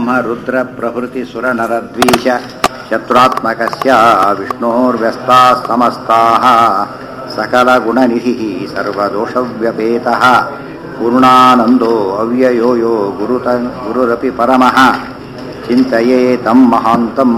ಬ್ರಹ್ಮ ರುದ್ರ ಪ್ರಭೃತಿ ಸುರ ನರ ದ್ವೇಷ ಶತ್ರುತ್ಮಕಸ್ಯ ವಿಷ್ಣೋರ್ವ್ಯಸ್ತಾ ಸಮಸ್ತಾಃ ಸಕಲ ಗುಣನಿಧಿ ಸರ್ವದೋಷವ್ಯಪೇತಃ ಪೂರ್ಣಾನಂದೋ ಅವ್ಯಯೋ ಯೋ ಗುರುತ ಗುರುರಪಿ ಪರಮಃ ಚಿಂತೆಯೇ ತಂ ಮಹಾಂತಂ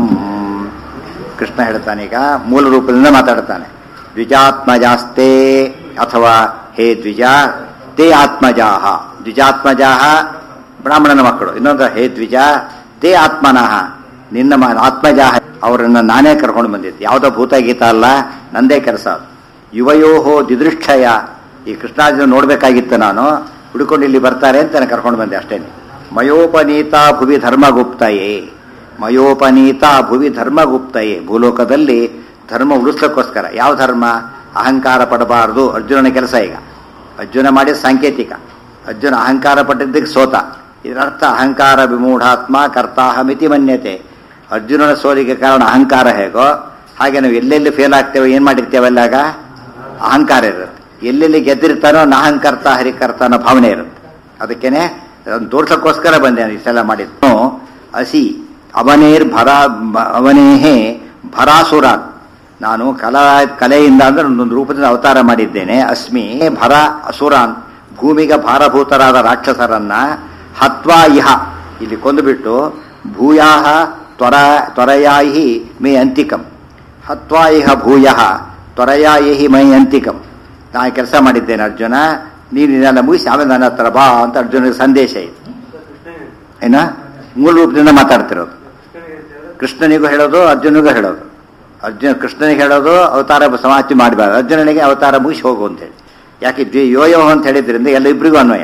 ಕೃಷ್ಣ ಹೇಳ್ತಾನೀಗ ಮೂಲ ರೂಪದಿಂದ ಮಾತಾಡ್ತಾನೆ ದ್ವಿಜಾತ್ಮಜಾಸ್ತೆ ಅಥವಾ ಹೇ ದ್ವಿಜ ತೇ ಆತ್ಮಜಾಹ ದ್ವಿಜಾತ್ಮಜಾಹ ಬ್ರಾಹ್ಮಣನ ಮಕ್ಕಳು ಇನ್ನೊಂದು ಹೇ ದ್ವಿಜ ತೇ ಆತ್ಮನಃ ನಿನ್ನ ಮ- ಆತ್ಮಜಾಹ ಅವರನ್ನು ನಾನೇ ಕರ್ಕೊಂಡು ಬಂದಿದ್ದೆ ಯಾವುದೋ ಭೂತ ಗೀತ ಅಲ್ಲ ನಂದೇ ಕೆಲಸ ಅದು ಯುವಯೋಹೋ ದಿದೃಕ್ಷಯ ಈ ಕೃಷ್ಣಾರ್ಜುನ ನೋಡ್ಬೇಕಾಗಿತ್ತು ನಾನು ಹುಡುಕೊಂಡು ಇಲ್ಲಿ ಬರ್ತಾರೆ ಅಂತ ನಾನು ಕರ್ಕೊಂಡು ಬಂದೆ ಅಷ್ಟೇನೆ ಮಯೋಪನೀತ ಭುವಿ ಧರ್ಮಗುಪ್ತಯೇ ಮಯೋಪನೀತ ಭುವಿ ಧರ್ಮಗುಪ್ತಯೇ ಭೂಲೋಕದಲ್ಲಿ ಧರ್ಮ ಉಳಿಸ್ಲಿಕ್ಕೋಸ್ಕರ ಯಾವ ಧರ್ಮ ಅಹಂಕಾರ ಪಡಬಾರದು ಅರ್ಜುನನ ಕೆಲಸ ಈಗ ಅರ್ಜುನ ಮಾಡಿದ ಸಾಂಕೇತಿಕ ಅರ್ಜುನ ಅಹಂಕಾರ ಪಟ್ಟಿದ್ದಕ್ಕೆ ಸೋತ ಇದರರ್ಥ ಅಹಂಕಾರ ವಿಮೂಢಾತ್ಮ ಕರ್ತಾಹಮಿತಿ ಮನ್ಯತೆ ಅರ್ಜುನನ ಸೋಲಿಗೆ ಕಾರಣ ಅಹಂಕಾರ ಹೇಗೋ ಹಾಗೆ ನಾವು ಎಲ್ಲೆಲ್ಲಿ ಫೇಲ್ ಆಗ್ತೇವೆ ಏನು ಮಾಡಿರ್ತೇವಲ್ಲಾಗ ಅಹಂಕಾರ ಇರುತ್ತೆ ಎಲ್ಲೆಲ್ಲಿ ಗೆದ್ದಿರ್ತಾನೋ ನಾಹಂಕರ್ತ ಹರಿಕರ್ತ ಅನ್ನೋ ಭಾವನೆ ಇರುತ್ತೆ ಅದಕ್ಕೇನೆ ಅದನ್ನ ತೋರ್ಸಕ್ಕೋಸ್ಕರ ಬಂದೆ ನಾನು ಇಷ್ಟೆಲ್ಲ ಮಾಡಿದ್ದು ಅಸಿ ಅವನೇರ್ ಭರ ಅವನೇಹೇ ಭರಾಸುರಾನ್ ನಾನು ಕಲಾ ಕಲೆಯಿಂದ ಅಂದ್ರೆ ಒಂದೊಂದು ರೂಪದಿಂದ ಅವತಾರ ಮಾಡಿದ್ದೇನೆ ಅಸ್ಮಿ ಭರ ಅಸುರಾನ್ ಭೂಮಿಗೆ ಭಾರಭೂತರಾದ ರಾಕ್ಷಸರನ್ನ ಹತ್ವಾ ಇಹ ಇಲ್ಲಿ ಕೊಂದುಬಿಟ್ಟು ಭೂಯಾಹ ತ್ವರ ತ್ವರಯಾಹಿ ಮೇ ಅಂತಿಕಂ ಹತ್ವಾ ಇಹ ಭೂಯ ತ್ವರಯಾಹಿ ಮೈ ಅಂತಿಕಂ ನಾನು ಕೆಲಸ ಮಾಡಿದ್ದೇನೆ ಅರ್ಜುನ ನೀನು ಇದೆಲ್ಲ ಮುಗಿಸಿ ಆಮೇಲೆ ನನ್ನ ಹತ್ರ ಬಾ ಅಂತ ಅರ್ಜುನಿಗೆ ಸಂದೇಶ ಇದೆ ಏನ ಮೂಲ ರೂಪದಿಂದ ಮಾತಾಡ್ತಿರೋದು ಕೃಷ್ಣನಿಗೂ ಹೇಳೋದು ಅರ್ಜುನಿಗೂ ಹೇಳೋದು ಅರ್ಜುನ ಕೃಷ್ಣನಿಗೆ ಹೇಳೋದು ಅವತಾರ ಸಮಾಪ್ತಿ ಮಾಡಬಾರ್ದು ಅರ್ಜುನನಿಗೆ ಅವತಾರ ಮುಗಿಸಿ ಹೋಗು ಅಂತೇಳಿ ಯಾಕೆ ದ್ವಿ- ಯೋಯೋ ಅಂತ ಹೇಳಿದ್ರಿಂದ ಎಲ್ಲ ಇಬ್ಬರಿಗೂ ಅನ್ವಯ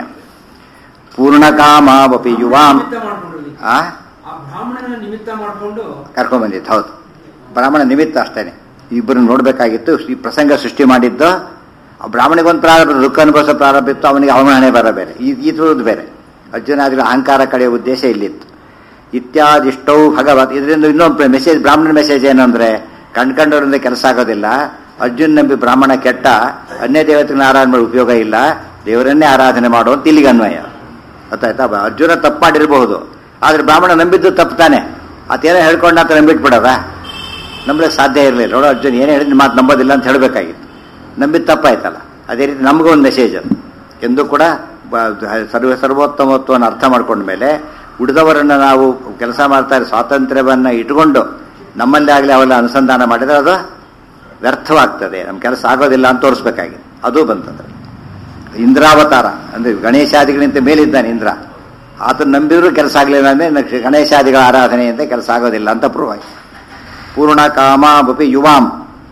ಪೂರ್ಣಕಾಮಾವಪಿ ಯುವಾಂ ನಿಮಿತ್ತ ಮಾಡ್ಕೊಂಡು ಇಲ್ಲಿ. ಆ ಆ ಬ್ರಾಹ್ಮಣನ ನಿಮಿತ್ತ ಮಾಡ್ಕೊಂಡು ಕರ್ಕೊಂಡ್ ಬಂದಿದ್ದು ಹೌದು ಬ್ರಾಹ್ಮಣ ನಿಮಿತ್ತ ಅಷ್ಟೇನೆ ಇಬ್ಬರು ನೋಡ್ಬೇಕಾಗಿತ್ತು ಈ ಪ್ರಸಂಗ ಸೃಷ್ಟಿ ಮಾಡಿದ್ದು ಆ ಬ್ರಾಹ್ಮಣಿಗೊಂದು ಪ್ರಾರಂಭ ದುಃಖ ಅನುಭವಿಸೋ ಪ್ರಾರಂಭ ಇತ್ತು ಅವನಿಗೆ ಅವಮಾನನೆ ಬರ ಬೇರೆ ಈ- ಇದ್ರದ್ದು ಬೇರೆ ಅರ್ಜುನಾದಿಗಳ ಅಹಂಕಾರ ಕಳೆಯುವ ಉದ್ದೇಶ ಇಲ್ಲಿತ್ತು ಇತ್ಯಾದಿಷ್ಟೌ ಭಗವತ್ ಇದರಿಂದ ಇನ್ನೊಂದು ಮೆಸೇಜ್ ಬ್ರಾಹ್ಮಣ ಮೆಸೇಜ್ ಏನಂದ್ರೆ ಕಂಡ್ಕಂಡವರಿಂದ ಕೆಲಸ ಆಗೋದಿಲ್ಲ ಅರ್ಜುನ್ ನಂಬಿ ಬ್ರಾಹ್ಮಣ ಕೆಟ್ಟ ಅನ್ಯ ದೇವತೆಗಳನ್ನ ಆರಾಧನೆ ಮಾಡೋ ಉಪಯೋಗ ಇಲ್ಲ ದೇವರನ್ನೇ ಆರಾಧನೆ ಮಾಡೋ ಅಂತ ಇಲ್ಲಿಗೆ ಅನ್ವಯ ಗೊತ್ತಾಯ್ತಾ ಬ- ಅರ್ಜುನ ತಪ್ಪು ಮಾಡಿರಬಹುದು ಆದ್ರೆ ಬ್ರಾಹ್ಮಣ ನಂಬಿದ್ದು ತಪ್ಪು ತಾನೆ ಅದೇನೋ ಹೇಳ್ಕೊಂಡ ಅಂತ ನಂಬಿಟ್ಬಿಡದ ನಂಬಲಿಕ್ಕೆ ಸಾಧ್ಯ ಇರಲಿಲ್ಲ ನೋಡೋ ಅರ್ಜುನ್ ಏನು ಹೇಳಿದ ಮಾತು ನಂಬೋದಿಲ್ಲ ಅಂತ ಹೇಳಬೇಕಾಗಿತ್ತು ನಂಬಿದ್ದು ತಪ್ಪಾಯ್ತಲ್ಲ ಅದೇ ರೀತಿ ನಮಗೂ ಒಂದು ಮೆಸೇಜ್ ಅದು ಎಂದು ಕೂಡ ಬ- ಸರ್ವ ಸರ್ವೋತ್ತಮತ್ವವನ್ನು ಅರ್ಥ ಮಾಡ್ಕೊಂಡ ಮೇಲೆ ಉಳಿದವರನ್ನು ನಾವು ಕೆಲಸ ಮಾಡ್ತಾ ಇರೋ ಸ್ವಾತಂತ್ರ್ಯವನ್ನು ಇಟ್ಕೊಂಡು ನಮ್ಮಲ್ಲಿ ಆಗಲಿ ಅವೆಲ್ಲ ಅನುಸಂಧಾನ ಮಾಡಿದ್ರೆ ಅದು ವ್ಯರ್ಥವಾಗ್ತದೆ ನಮ್ಮ ಕೆಲಸ ಆಗೋದಿಲ್ಲ ಅಂತ ತೋರಿಸ್ಬೇಕಾಗಿದೆ ಅದು ಬಂತಂದ್ರೆ ಇಂದ್ರಾವತಾರ ಅಂದ್ರೆ ಗಣೇಶಾದಿಗಳಿಂತ ಮೇಲಿದ್ದಾನೆ ಇಂದ್ರ ಆತನ ನಂಬಿದ್ರು ಕೆಲಸ ಆಗಲಿಲ್ಲ ಅಂದ್ರೆ ನೆಕ್ಸ್ಟ್ ಗಣೇಶಾದಿಗಳ ಆರಾಧನೆಯಿಂದ ಕೆಲಸ ಆಗೋದಿಲ್ಲ ಅಂತ ಪ್ರೂವ್ ಆಯ್ತು ಪೂರ್ಣ ಕಾಮಾಪಿ ಯುವಾಂ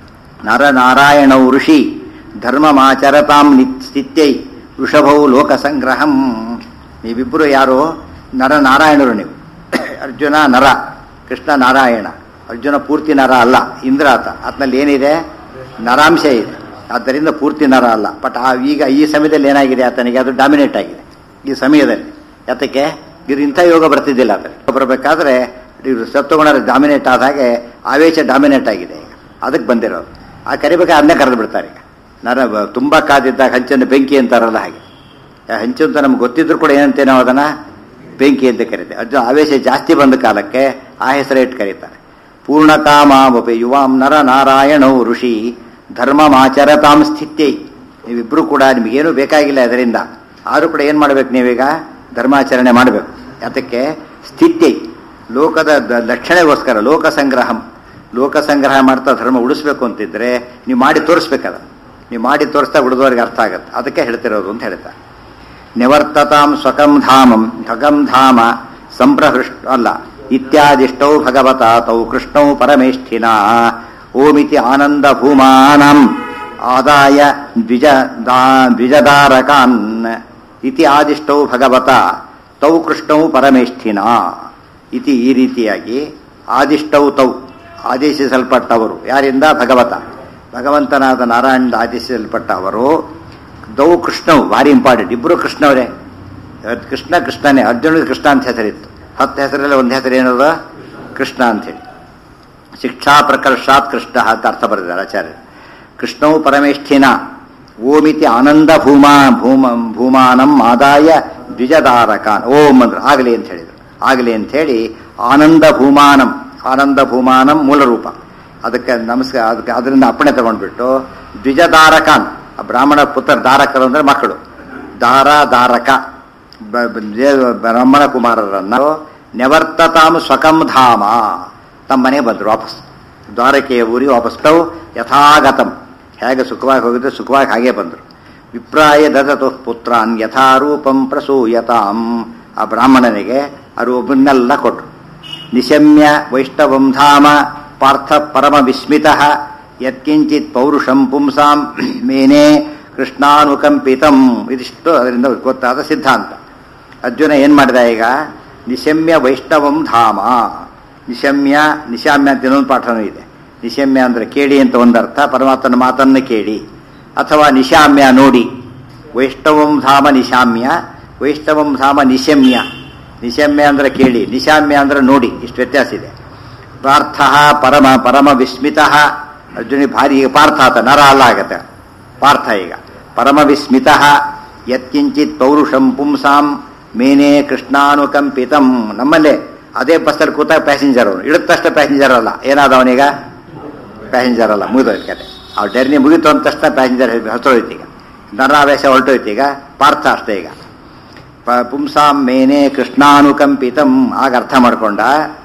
ನರನಾರಾಯಣೌ ಋಷಿ ಧರ್ಮಮಾಚರತಾಂ ಸ್ಥಿತ್ಯೈ ವೃಷಭೌ ಲೋಕ ಸಂಗ್ರಹಂ ನೀವಿಬ್ಬರು ಯಾರು ನರನಾರಾಯಣರು ನೀವು ಅರ್ಜುನ ನರ ಕೃಷ್ಣ ನಾರಾಯಣ ಅರ್ಜುನ ಪೂರ್ತಿ ನರ ಅಲ್ಲ ಇಂದ್ರ ಆತ ಆತನಲ್ಲಿ ಏನಿದೆ ನರಾಂಶ ಇದೆ ಆದ್ದರಿಂದ ಪೂರ್ತಿ ನರ ಅಲ್ಲ ಬಟ್ ಆ ಈಗ ಈ ಸಮಯದಲ್ಲಿ ಏನಾಗಿದೆ ಆತನಿಗೆ ಅದು ಡಾಮಿನೇಟ್ ಆಗಿದೆ ಈ ಸಮಯದಲ್ಲಿ ಯಾತಕ್ಕೆ ಇದು ಇಂಥ ಯೋಗ ಬರ್ತಿದ್ದಿಲ್ಲ ಅದಕ್ಕೆ ಬರಬೇಕಾದ್ರೆ ಇವರು ಸತ್ವಗುಣ ಡಾಮಿನೇಟ್ ಆದ ಹಾಗೆ ಆವೇಶ ಡಾಮಿನೇಟ್ ಆಗಿದೆ ಈಗ ಅದಕ್ಕೆ ಬಂದಿರೋದು ಆ ಕರಿಬೇಕಾದ್ರೆ ಅದನ್ನೇ ಕರೆದು ಬಿಡ್ತಾರೆ ಈಗ ನರ ಬ- ತುಂಬಾ ಕಾದಿದ್ದಾಗ ಹಂಚನ್ನು ಬೆಂಕಿ ಅಂತಾರಲ್ಲ ಹಾಗೆ ಆ ಹಂಚು ಅಂತ ನಮ್ಗೆ ಗೊತ್ತಿದ್ರು ಕೂಡ ಏನಂತೆ ನಾವು ಅದನ್ನ ಬೆಂಕಿ ಅಂತ ಕರೀತೇವೆ ಅದು ಆವೇಶ ಜಾಸ್ತಿ ಬಂದ ಕಾಲಕ್ಕೆ ಆ ಹೆಸರೇ ಇಟ್ಟು ಕರೀತಾರೆ ಪೂರ್ಣಕಾಮಾವಪಿ ಯುವಾಂ ನರ ನಾರಾಯಣೌ ಋಷಿ ಧರ್ಮಮಾಚರತಾಂ ಸ್ಥಿತ್ಯೈ ನೀವಿಬ್ರು ಕೂಡ ನಿಮಗೇನು ಬೇಕಾಗಿಲ್ಲ ಅದರಿಂದ ಆದರೂ ಕೂಡ ಏನು ಮಾಡ್ಬೇಕು ನೀವೀಗ ಧರ್ಮಾಚರಣೆ ಮಾಡಬೇಕು ಯಾತಕ್ಕೆ ಸ್ಥಿತ್ಯೈ ಲೋಕದ ದ- ಲಕ್ಷಣೆಗೋಸ್ಕರ ಲೋಕ ಸಂಗ್ರಹಂ ಲೋಕ ಸಂಗ್ರಹ ಮಾಡ್ತಾ ಧರ್ಮ ಉಳಿಸ್ಬೇಕು ಅಂತಿದ್ರೆ ನೀವು ಮಾಡಿ ತೋರಿಸ್ಬೇಕದ ನೀವು ಮಾಡಿ ತೋರಿಸ್ತಾ ಉಳಿದವರಿಗೆ ಅರ್ಥ ಆಗತ್ತೆ ಅದಕ್ಕೆ ಹೇಳ್ತಿರೋದು ಅಂತ ಹೇಳ್ತಾರೆ ನಿವರ್ತತಾಂ ಸ್ವಕಂ ಧಾಮಂ ಖಗಂ ಧಾಮ ಸಂಪ್ರಹೃಷ್ಟ ಅಲ್ಲ ಇತ್ಯಾದಿಷ್ಟೌ ಭಗವತ ತೌ ಕೃಷ್ಣೌ ಪರಮೇಷ್ಠಿನ ಓಮಿತಿ ಆನಂದ ಭೂಮಾನಂ ಆದಾಯ ದ್ವಿಜ ದಾ- ದ್ವಿಜದಾರಕಾನ್ ಇತಿ ಆದಿಷ್ಟೌ ಭಗವತ ತೌ ಕೃಷ್ಣೌ ಪರಮೇಷ್ಠಿನ ಇತಿ ಈ ರೀತಿಯಾಗಿ ಆದಿಷ್ಟೌ ತೌ ಆದೇಶಿಸಲ್ಪಟ್ಟವರು ಯಾರಿಂದ ಭಗವತ ಭಗವಂತನಾದ ನಾರಾಯಣದ ಆದೇಶಿಸಲ್ಪಟ್ಟ ಅವರು ದೌ ಕೃಷ್ಣವು ಭಾರಿ ಇಂಪಾರ್ಟೆಂಟ್ ಇಬ್ಬರು ಕೃಷ್ಣವರೇ ಇವತ್ತು ಕೃಷ್ಣ ಕೃಷ್ಣನೇ ಅರ್ಜುನಿಗೆ ಕೃಷ್ಣ ಅಂತ ಹೆಸರಿತ್ತು ಹತ್ತು ಹೆಸರಲ್ಲಿ ಒಂದು ಹೆಸರು ಏನದ ಕೃಷ್ಣ ಅಂತೇಳಿ ಶಿಕ್ಷಾ ಪ್ರಕರ್ಷಾತ್ ಕೃಷ್ಣ ಅಂತ ಅರ್ಥ ಬರೆದಿದ್ದಾರೆ ಆಚಾರ್ಯ ಕೃಷ್ಣವು ಪರಮೇಷ್ಠಿನ ಓಮಿತಿ ಆನಂದ ಭೂಮಾ ಭೂಮ ಭೂಮಾನಂ ಆದಾಯ ದ್ವಿಜದಾರಕಾನ್ ಓಂ ಅಂದ್ರು ಆಗಲಿ ಅಂತ ಹೇಳಿದ್ರು ಆಗಲಿ ಅಂಥೇಳಿ ಆನಂದ ಭೂಮಾನಂ ಆನಂದ ಭೂಮಾನಂ ಮೂಲ ರೂಪ ಅದಕ್ಕೆ ನಮಸ್ಕಾರ ಅದಕ್ಕೆ ಅದರಿಂದ ಅಪ್ಪಣೆ ತಗೊಂಡ್ಬಿಟ್ಟು ದ್ವಿಜದಾರಕಾನ್ ಆ ಬ್ರಾಹ್ಮಣ ಪುತ್ರ ದಾರಕರು ಅಂದರೆ ಮಕ್ಕಳು ದಾರ ದಾರಕ ಬ- ಬ- ಜೇ- ಬ್ರಾಹ್ಮಣ ಕುಮಾರರನ್ನು ನೆವರ್ತತಾಂ ಸ್ವಕಂ ಧಾಮ ತಮ್ಮ ಮನೆಗೆ ಬಂದರು ವಾಪಸ್ ದ್ವಾರಕೆಯ ಊರಿಗೆ ವಾಪಸ್ ತಾವು ಯಥಾಗತಂ ಹೇಗೆ ಸುಖವಾಗಿ ಹೋಗಿದ್ರೆ ಸುಖವಾಗಿ ಹಾಗೆ ಬಂದರು ವಿಪ್ರಾಯ ದದತು ಪುತ್ರಾನ್ ಯಥಾರೂಪಂ ಪ್ರಸೂಯತಾಂ ಆ ಬ್ರಾಹ್ಮಣನಿಗೆ ಆ ರೂಪನ್ನೆಲ್ಲ ಕೊಟ್ಟರು ನಿಶಮ್ಯ ವೈಷ್ಣವಂ ಧಾಮ ಪಾರ್ಥ ಪರಮ ವಿಸ್ಮಿತ ಯತ್ಕಿಂಚಿತ್ ಪೌರುಷಂ ಪುಂಸಾಂ ಮೇನೆ ಕೃಷ್ಣಾನುಕಂಪಿತಂ ಇದಿಷ್ಟು ಅದರಿಂದ ಗೊತ್ತಾದ ಸಿದ್ಧಾಂತ ಅರ್ಜುನ ಏನು ಮಾಡಿದ ಈಗ ನಿಶಮ್ಯ ವೈಷ್ಣವಂ ಧಾಮ ನಿಶಮ್ಯ ನಿಶಾಮ್ಯ ಅಂತ ಇನ್ನೊಂದು ಪಾಠನೂ ಇದೆ ನಿಶಮ್ಯ ಅಂದರೆ ಕೇಳಿ ಅಂತ ಒಂದರ್ಥ ಪರಮಾತ್ಮನ ಮಾತನ್ನು ಕೇಳಿ ಅಥವಾ ನಿಶಾಮ್ಯ ನೋಡಿ ವೈಷ್ಣವಂ ಧಾಮ ನಿಶಾಮ್ಯ ವೈಷ್ಣವಂ ಧಾಮ ನಿಶಮ್ಯ ನಿಶಮ್ಯ ಅಂದ್ರೆ ಕೇಳಿ ನಿಶಾಮ್ಯ ಅಂದ್ರೆ ನೋಡಿ ಇಷ್ಟು ವ್ಯತ್ಯಾಸ ಇದೆ ಪಾರ್ಥ ಪರಮ ಪರಮ ವಿಸ್ಮಿತ ಅರ್ಜುನಿ ಭಾರಿ ಈಗ ಪಾರ್ಥ ಆತ ನರ ಅಲ್ಲ ಆಗತ್ತೆ ಪಾರ್ಥ ಈಗ ಪರಮ ವಿಸ್ಮಿತ ಯತ್ಕಿಂಚಿತ್ ಪೌರುಷಂ ಪುಂಸಾಂ ಮೇನೆ ಕೃಷ್ಣಾನುಕಂಪಿತಂ ನಮ್ಮಲ್ಲೇ ಅದೇ ಬಸ್ಸಲ್ಲಿ ಕೂತಾಗ ಪ್ಯಾಸೆಂಜರ್ ಅವನು ಇಳಿದ ತಕ್ಷಣ ಪ್ಯಾಸೆಂಜರ್ ಅಲ್ಲ ಏನಾದ ಅವನೀಗ ಪ್ಯಾಸೆಂಜರ್ ಅಲ್ಲ ಮುಗಿದೋಯ್ತು ಕತೆ ಆ ಡರ್ನಿ ಮುಗಿತು ಅಂದ ತಕ್ಷಣ ಪ್ಯಾಸೆಂಜರ್ ಹೊರಟೋಯ್ತು ಈಗ ನರಾವೇಶ ಹೊರಟೋಯ್ತು ಈಗ ಪಾರ್ಥ ಅಷ್ಟೇ ಈಗ ಪ- ಪುಂಸಾಂ ಮೇನೆ ಕೃಷ್ಣಾನುಕಂಪಿತಂ ಆಗ ಅರ್ಥ ಮಾಡ್ಕೊಂಡ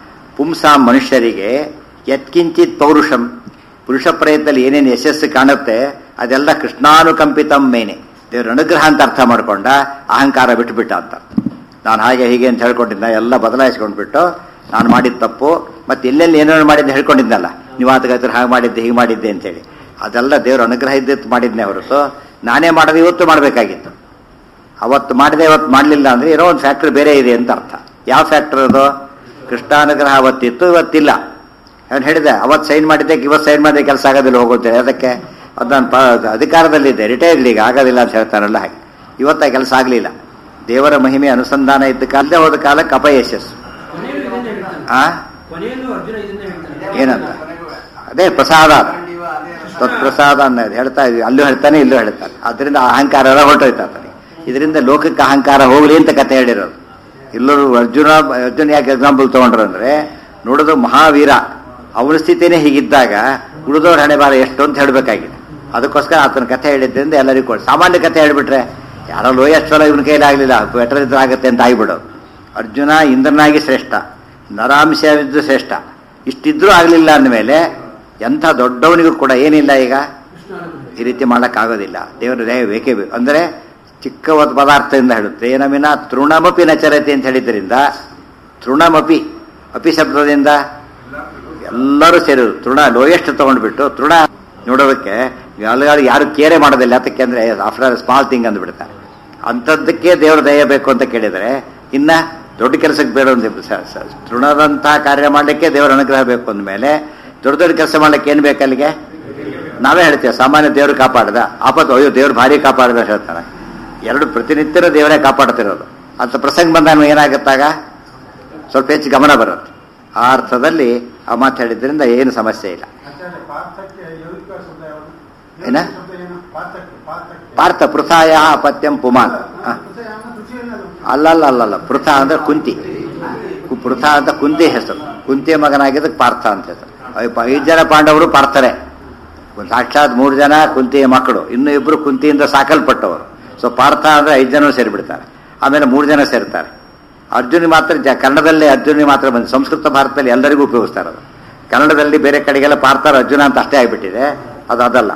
ಪುಂಸಾಂ ಮನುಷ್ಯರಿಗೆ ಯತ್ಕಿಂಚಿತ್ ಪೌರುಷಂ ಪುರುಷ ಪ್ರಯತ್ನದಲ್ಲಿ ಏನೇನು ಯಶಸ್ಸು ಕಾಣುತ್ತೆ ಅದೆಲ್ಲ ಕೃಷ್ಣಾನುಕಂಪಿತಂ ಮೇನೆ ದೇವ್ರ ಅನುಗ್ರಹ ಅಂತ ಅರ್ಥ ಮಾಡ್ಕೊಂಡ ಅಹಂಕಾರ ಬಿಟ್ಟುಬಿಟ್ಟ ಅಂತ ನಾನು ಹಾಗೆ ಹೀಗೆ ಅಂತ ಹೇಳ್ಕೊಂಡಿದ್ದ ಎಲ್ಲ ಬದಲಾಯಿಸ್ಕೊಂಡ್ಬಿಟ್ಟು ನಾನು ಮಾಡಿದ ತಪ್ಪು ಮತ್ತೆ ಎಲ್ಲೆಲ್ಲಿ ಏನೇನು ಮಾಡಿದ್ದೆ ಹೇಳ್ಕೊಂಡಿದ್ನಲ್ಲ ನೀವು ಆತಗಾತ್ರ ಹಾಗೆ ಮಾಡಿದ್ದೆ ಹೀಗೆ ಮಾಡಿದ್ದೆ ಅಂತೇಳಿ ಅದೆಲ್ಲ ದೇವ್ರ ಅನುಗ್ರಹ ಇದ್ದಿತ್ತು ಮಾಡಿದ್ನೆ ಹೊರತು ನಾನೇ ಮಾಡೋದು ಇವತ್ತು ಮಾಡಬೇಕಾಗಿತ್ತು ಅವತ್ತು ಮಾಡಿದೆ ಇವತ್ತು ಮಾಡಲಿಲ್ಲ ಅಂದ್ರೆ ಇರೋ ಒಂದು ಫ್ಯಾಕ್ಟ್ರಿ ಬೇರೆ ಇದೆ ಅಂತ ಅರ್ಥ ಯಾವ ಫ್ಯಾಕ್ಟ್ರಿ ಅದು ಕೃಷ್ಣಾನುಗ್ರಹ ಅವತ್ತಿತ್ತು ಇವತ್ತಿಲ್ಲ ಅವನು ಹೇಳಿದೆ ಅವತ್ತು ಸೈನ್ ಮಾಡಿದ್ದೆ ಇವತ್ತು ಸೈನ್ ಮಾಡಿದೆ ಕೆಲಸ ಆಗೋದಿಲ್ಲ ಹೋಗುತ್ತೆ ಅದಕ್ಕೆ ಅದು ನಾನು ಪ ಅಧಿಕಾರದಲ್ಲಿದ್ದೆ ರಿಟೈರ್ಡ್ ಈಗ ಆಗೋದಿಲ್ಲ ಅಂತ ಹೇಳ್ತಾರಲ್ಲ ಹಾಗೆ ಇವತ್ತು ಆ ಕೆಲಸ ಆಗಲಿಲ್ಲ ದೇವರ ಮಹಿಮೆ ಅನುಸಂಧಾನ ಇದ್ದ ಕಾಲದೇ ಹೋದ ಕಾಲಕ್ಕೆ ಅಪಯಶಸ್ಸು ಕೊನೆಯಲ್ಲೂ ಇದನ್ನೇ ಹೇಳ್ತಾನೆ ಆ ಕೊನೆಯಲ್ಲೂ ಅರ್ಜುನ ಇದನ್ನೇ ಹೇಳ್ತಾನೆ ಏನಂತ ಅದೇ ಪ್ರಸಾದ ಅದು. ತತ್ಪ್ರಸಾದ ಅನ್ನೋದು ಹೇಳ್ತಾ ಇದ್ವಿ ಅಲ್ಲೂ ಹೇಳ್ತಾನೆ ಇಲ್ಲೂ ಹೇಳ್ತಾನೆ ಅದರಿಂದ ಅಹಂಕಾರ ಎಲ್ಲ ಹೊರಟೋಯ್ತು ಆತನಿಗೆ ಇದರಿಂದ ಲೋಕಕ್ಕೆ ಅಹಂಕಾರ ಹೋಗ್ಲಿ ಅಂತ ಕತೆ ಹೇಳಿರೋದು ಎಲ್ಲರೂ ಅರ್ಜುನ ಅರ್ಜುನ ಯಾಕೆ ಎಕ್ಸಾಂಪಲ್ ತಗೊಂಡ್ರು ಅಂದ್ರೆ ನೋಡೋದು ಮಹಾವೀರ ಅವನ ಸ್ಥಿತಿನೇ ಹೀಗಿದ್ದಾಗ ಉಳಿದವ್ರ ಹಣೆ ಬಾರ ಎಷ್ಟು ಅಂತ ಹೇಳಬೇಕಾಗಿದೆ ಅದಕ್ಕೋಸ್ಕರ ಆತನ ಕಥೆ ಹೇಳಿದ್ರಿಂದ ಎಲ್ಲರಿಗೂ ಕೊಡಿ ಸಾಮಾನ್ಯ ಕಥೆ ಹೇಳ್ಬಿಟ್ರೆ ಯಾರೋ ಲೋಯೆಸ್ಟ್ ಸಲ ಇವನ ಕೈಲಾಗಲಿಲ್ಲ ಬೆಟರ್ ಇದ್ರೆ ಆಗುತ್ತೆ ಅಂತ ಆಗಿಬಿಡೋದು ಅರ್ಜುನ ಇಂದ್ರನಾಗಿ ಶ್ರೇಷ್ಠ ನರಾಂಶವಿದ್ದು ಶ್ರೇಷ್ಠ ಇಷ್ಟಿದ್ರೂ ಆಗಲಿಲ್ಲ ಅಂದಮೇಲೆ ಎಂಥ ದೊಡ್ಡವನಿಗೂ ಕೂಡ ಏನಿಲ್ಲ ಈಗ ಕೃಷ್ಣ ಅನ್ನೋದು. ಈ ರೀತಿ ಮಾಡೋಕ್ಕಾಗೋದಿಲ್ಲ ದೇವರ ದಯ ಬೇಕೇ ಬೇಕು ಅಂದರೆ ಚಿಕ್ಕ ಒಂದು ಪದಾರ್ಥದಿಂದ ಹೇಳುತ್ತೆ ಏನಮಿನ ತೃಣಮಪಿ ನಚರತೆ ಅಂತ ಹೇಳಿದ್ರಿಂದ ತೃಣಮಪಿ ಅಪಿ ಶಬ್ದದಿಂದ ಎಲ್ಲರೂ ಸೇರಿದ್ರು ತೃಣ ಲೋಯೆಸ್ಟ್ ತಗೊಂಡ್ಬಿಟ್ಟು ತೃಣ ನೋಡೋದಕ್ಕೆ ಎಲ್ಲರೂ ಯಾರು ಕೇರೆ ಮಾಡೋದಿಲ್ಲ ಯಾತಕ್ಕೆ ಅಂದರೆ ಆಫ್ಟರ್ ಆಲ್ ಸ್ಮಾಲ್ ಥಿಂಗ್ ಅಂದ್ಬಿಡ್ತಾರೆ ಅಂಥದ್ದಕ್ಕೆ ದೇವರ ದಯ ಬೇಕು ಅಂತ ಕೇಳಿದರೆ ಇನ್ನ ದೊಡ್ಡ ಕೆಲಸಕ್ಕೆ ಬೇಡ ಒಂದು ಸ- ಸ- ತೃಣದಂತಹ ಕಾರ್ಯ ಮಾಡಲಿಕ್ಕೆ ದೇವರ ಅನುಗ್ರಹ ಬೇಕು ಅಂದಮೇಲೆ ದೊಡ್ಡ ದೊಡ್ಡ ಕೆಲಸ ಮಾಡ್ಲಿಕ್ಕೆ ಏನು ಬೇಕು ಅಲ್ಲಿಗೆ ನಾವೇ ಹೇಳ್ತೇವೆ ಸಾಮಾನ್ಯ ದೇವರು ಕಾಪಾಡ್ದ ಆಪತ್ತು ಅಯ್ಯೋ ದೇವ್ರು ಭಾರಿ ಕಾಪಾಡ್ದ ಅಂತ ಹೇಳ್ತಾನೆ ಎರಡು ಪ್ರತಿನಿತ್ಯನೂ ದೇವರೇ ಕಾಪಾಡ್ತಿರೋದು ಅಂತ ಪ್ರಸಂಗ ಬಂದಾಗ ಏನಾಗುತ್ತಾಗ ಸ್ವಲ್ಪ ಹೆಚ್ಚು ಗಮನ ಬರುತ್ತೆ ಆ ಅರ್ಥದಲ್ಲಿ ಆ ಮಾತು ಹೇಳಿದ್ರಿಂದ ಏನು ಸಮಸ್ಯೆ ಇಲ್ಲ ಆಚಾರ್ಯ ಪಾರ್ಥಕ್ಕೆ ಯೌಗಿಕ ಶಬ್ದ ಯಾವುದು ಏನ? ಯೌಗಿಕ ಶಬ್ದ ಏನು ಪಾರ್ಥಕ್ಕೆ ಪಾರ್ಥಕ್ಕೆ ಪಾರ್ಥ ಪೃಥಾಯ ಪತ್ಯಂ ಪುಮಾನ್ ಹ. ಅಲ್ಲಲ್ಲ ಅಲ್ಲಲ್ಲ ಪೃಥ ಅಂದ್ರೆ ಕುಂತಿ ಕು- ಪೃಥ ಅಂತ ಕುಂತಿ ಹೆಸರು ಕುಂತಿಯ ಮಗನಾಗಿದ್ದಕ್ಕೆ ಪಾರ್ಥ ಅಂತ ಹೆಸರು ಐ- ಪ- ಐದು ಜನ ಪಾಂಡವರು ಪಾರ್ಥರೆ ಒಂದು ಸಾಕ್ಷಾತ್ ಮೂರು ಜನ ಕುಂತಿಯ ಮಕ್ಕಳು ಇನ್ನು ಇಬ್ರು ಕುಂತಿಯಿಂದ ಸಾಕಲ್ಪಟ್ಟವರು ಸೊ ಪಾರ್ಥ ಅಂದ್ರೆ ಐದು ಜನ ಸೇರಿಬಿಡ್ತಾರೆ ಆಮೇಲೆ ಮೂರು ಜನ ಸೇರ್ತಾರೆ ಅರ್ಜುನಿ ಮಾತ್ರ ಜ ಕನ್ನಡದಲ್ಲೇ ಅರ್ಜುನಿ ಮಾತ್ರ ಬಂದು ಸಂಸ್ಕೃತ ಭಾರತದಲ್ಲಿ ಎಲ್ಲರಿಗೂ ಉಪಯೋಗಿಸ್ತಾರೆ ಅದು ಕನ್ನಡದಲ್ಲಿ ಬೇರೆ ಕಡೆಗೆಲ್ಲ ಪಾರ್ಥರ ಅರ್ಜುನ ಅಂತ ಅಷ್ಟೇ ಆಗಿಬಿಟ್ಟಿದೆ ಅದು ಅದಲ್ಲ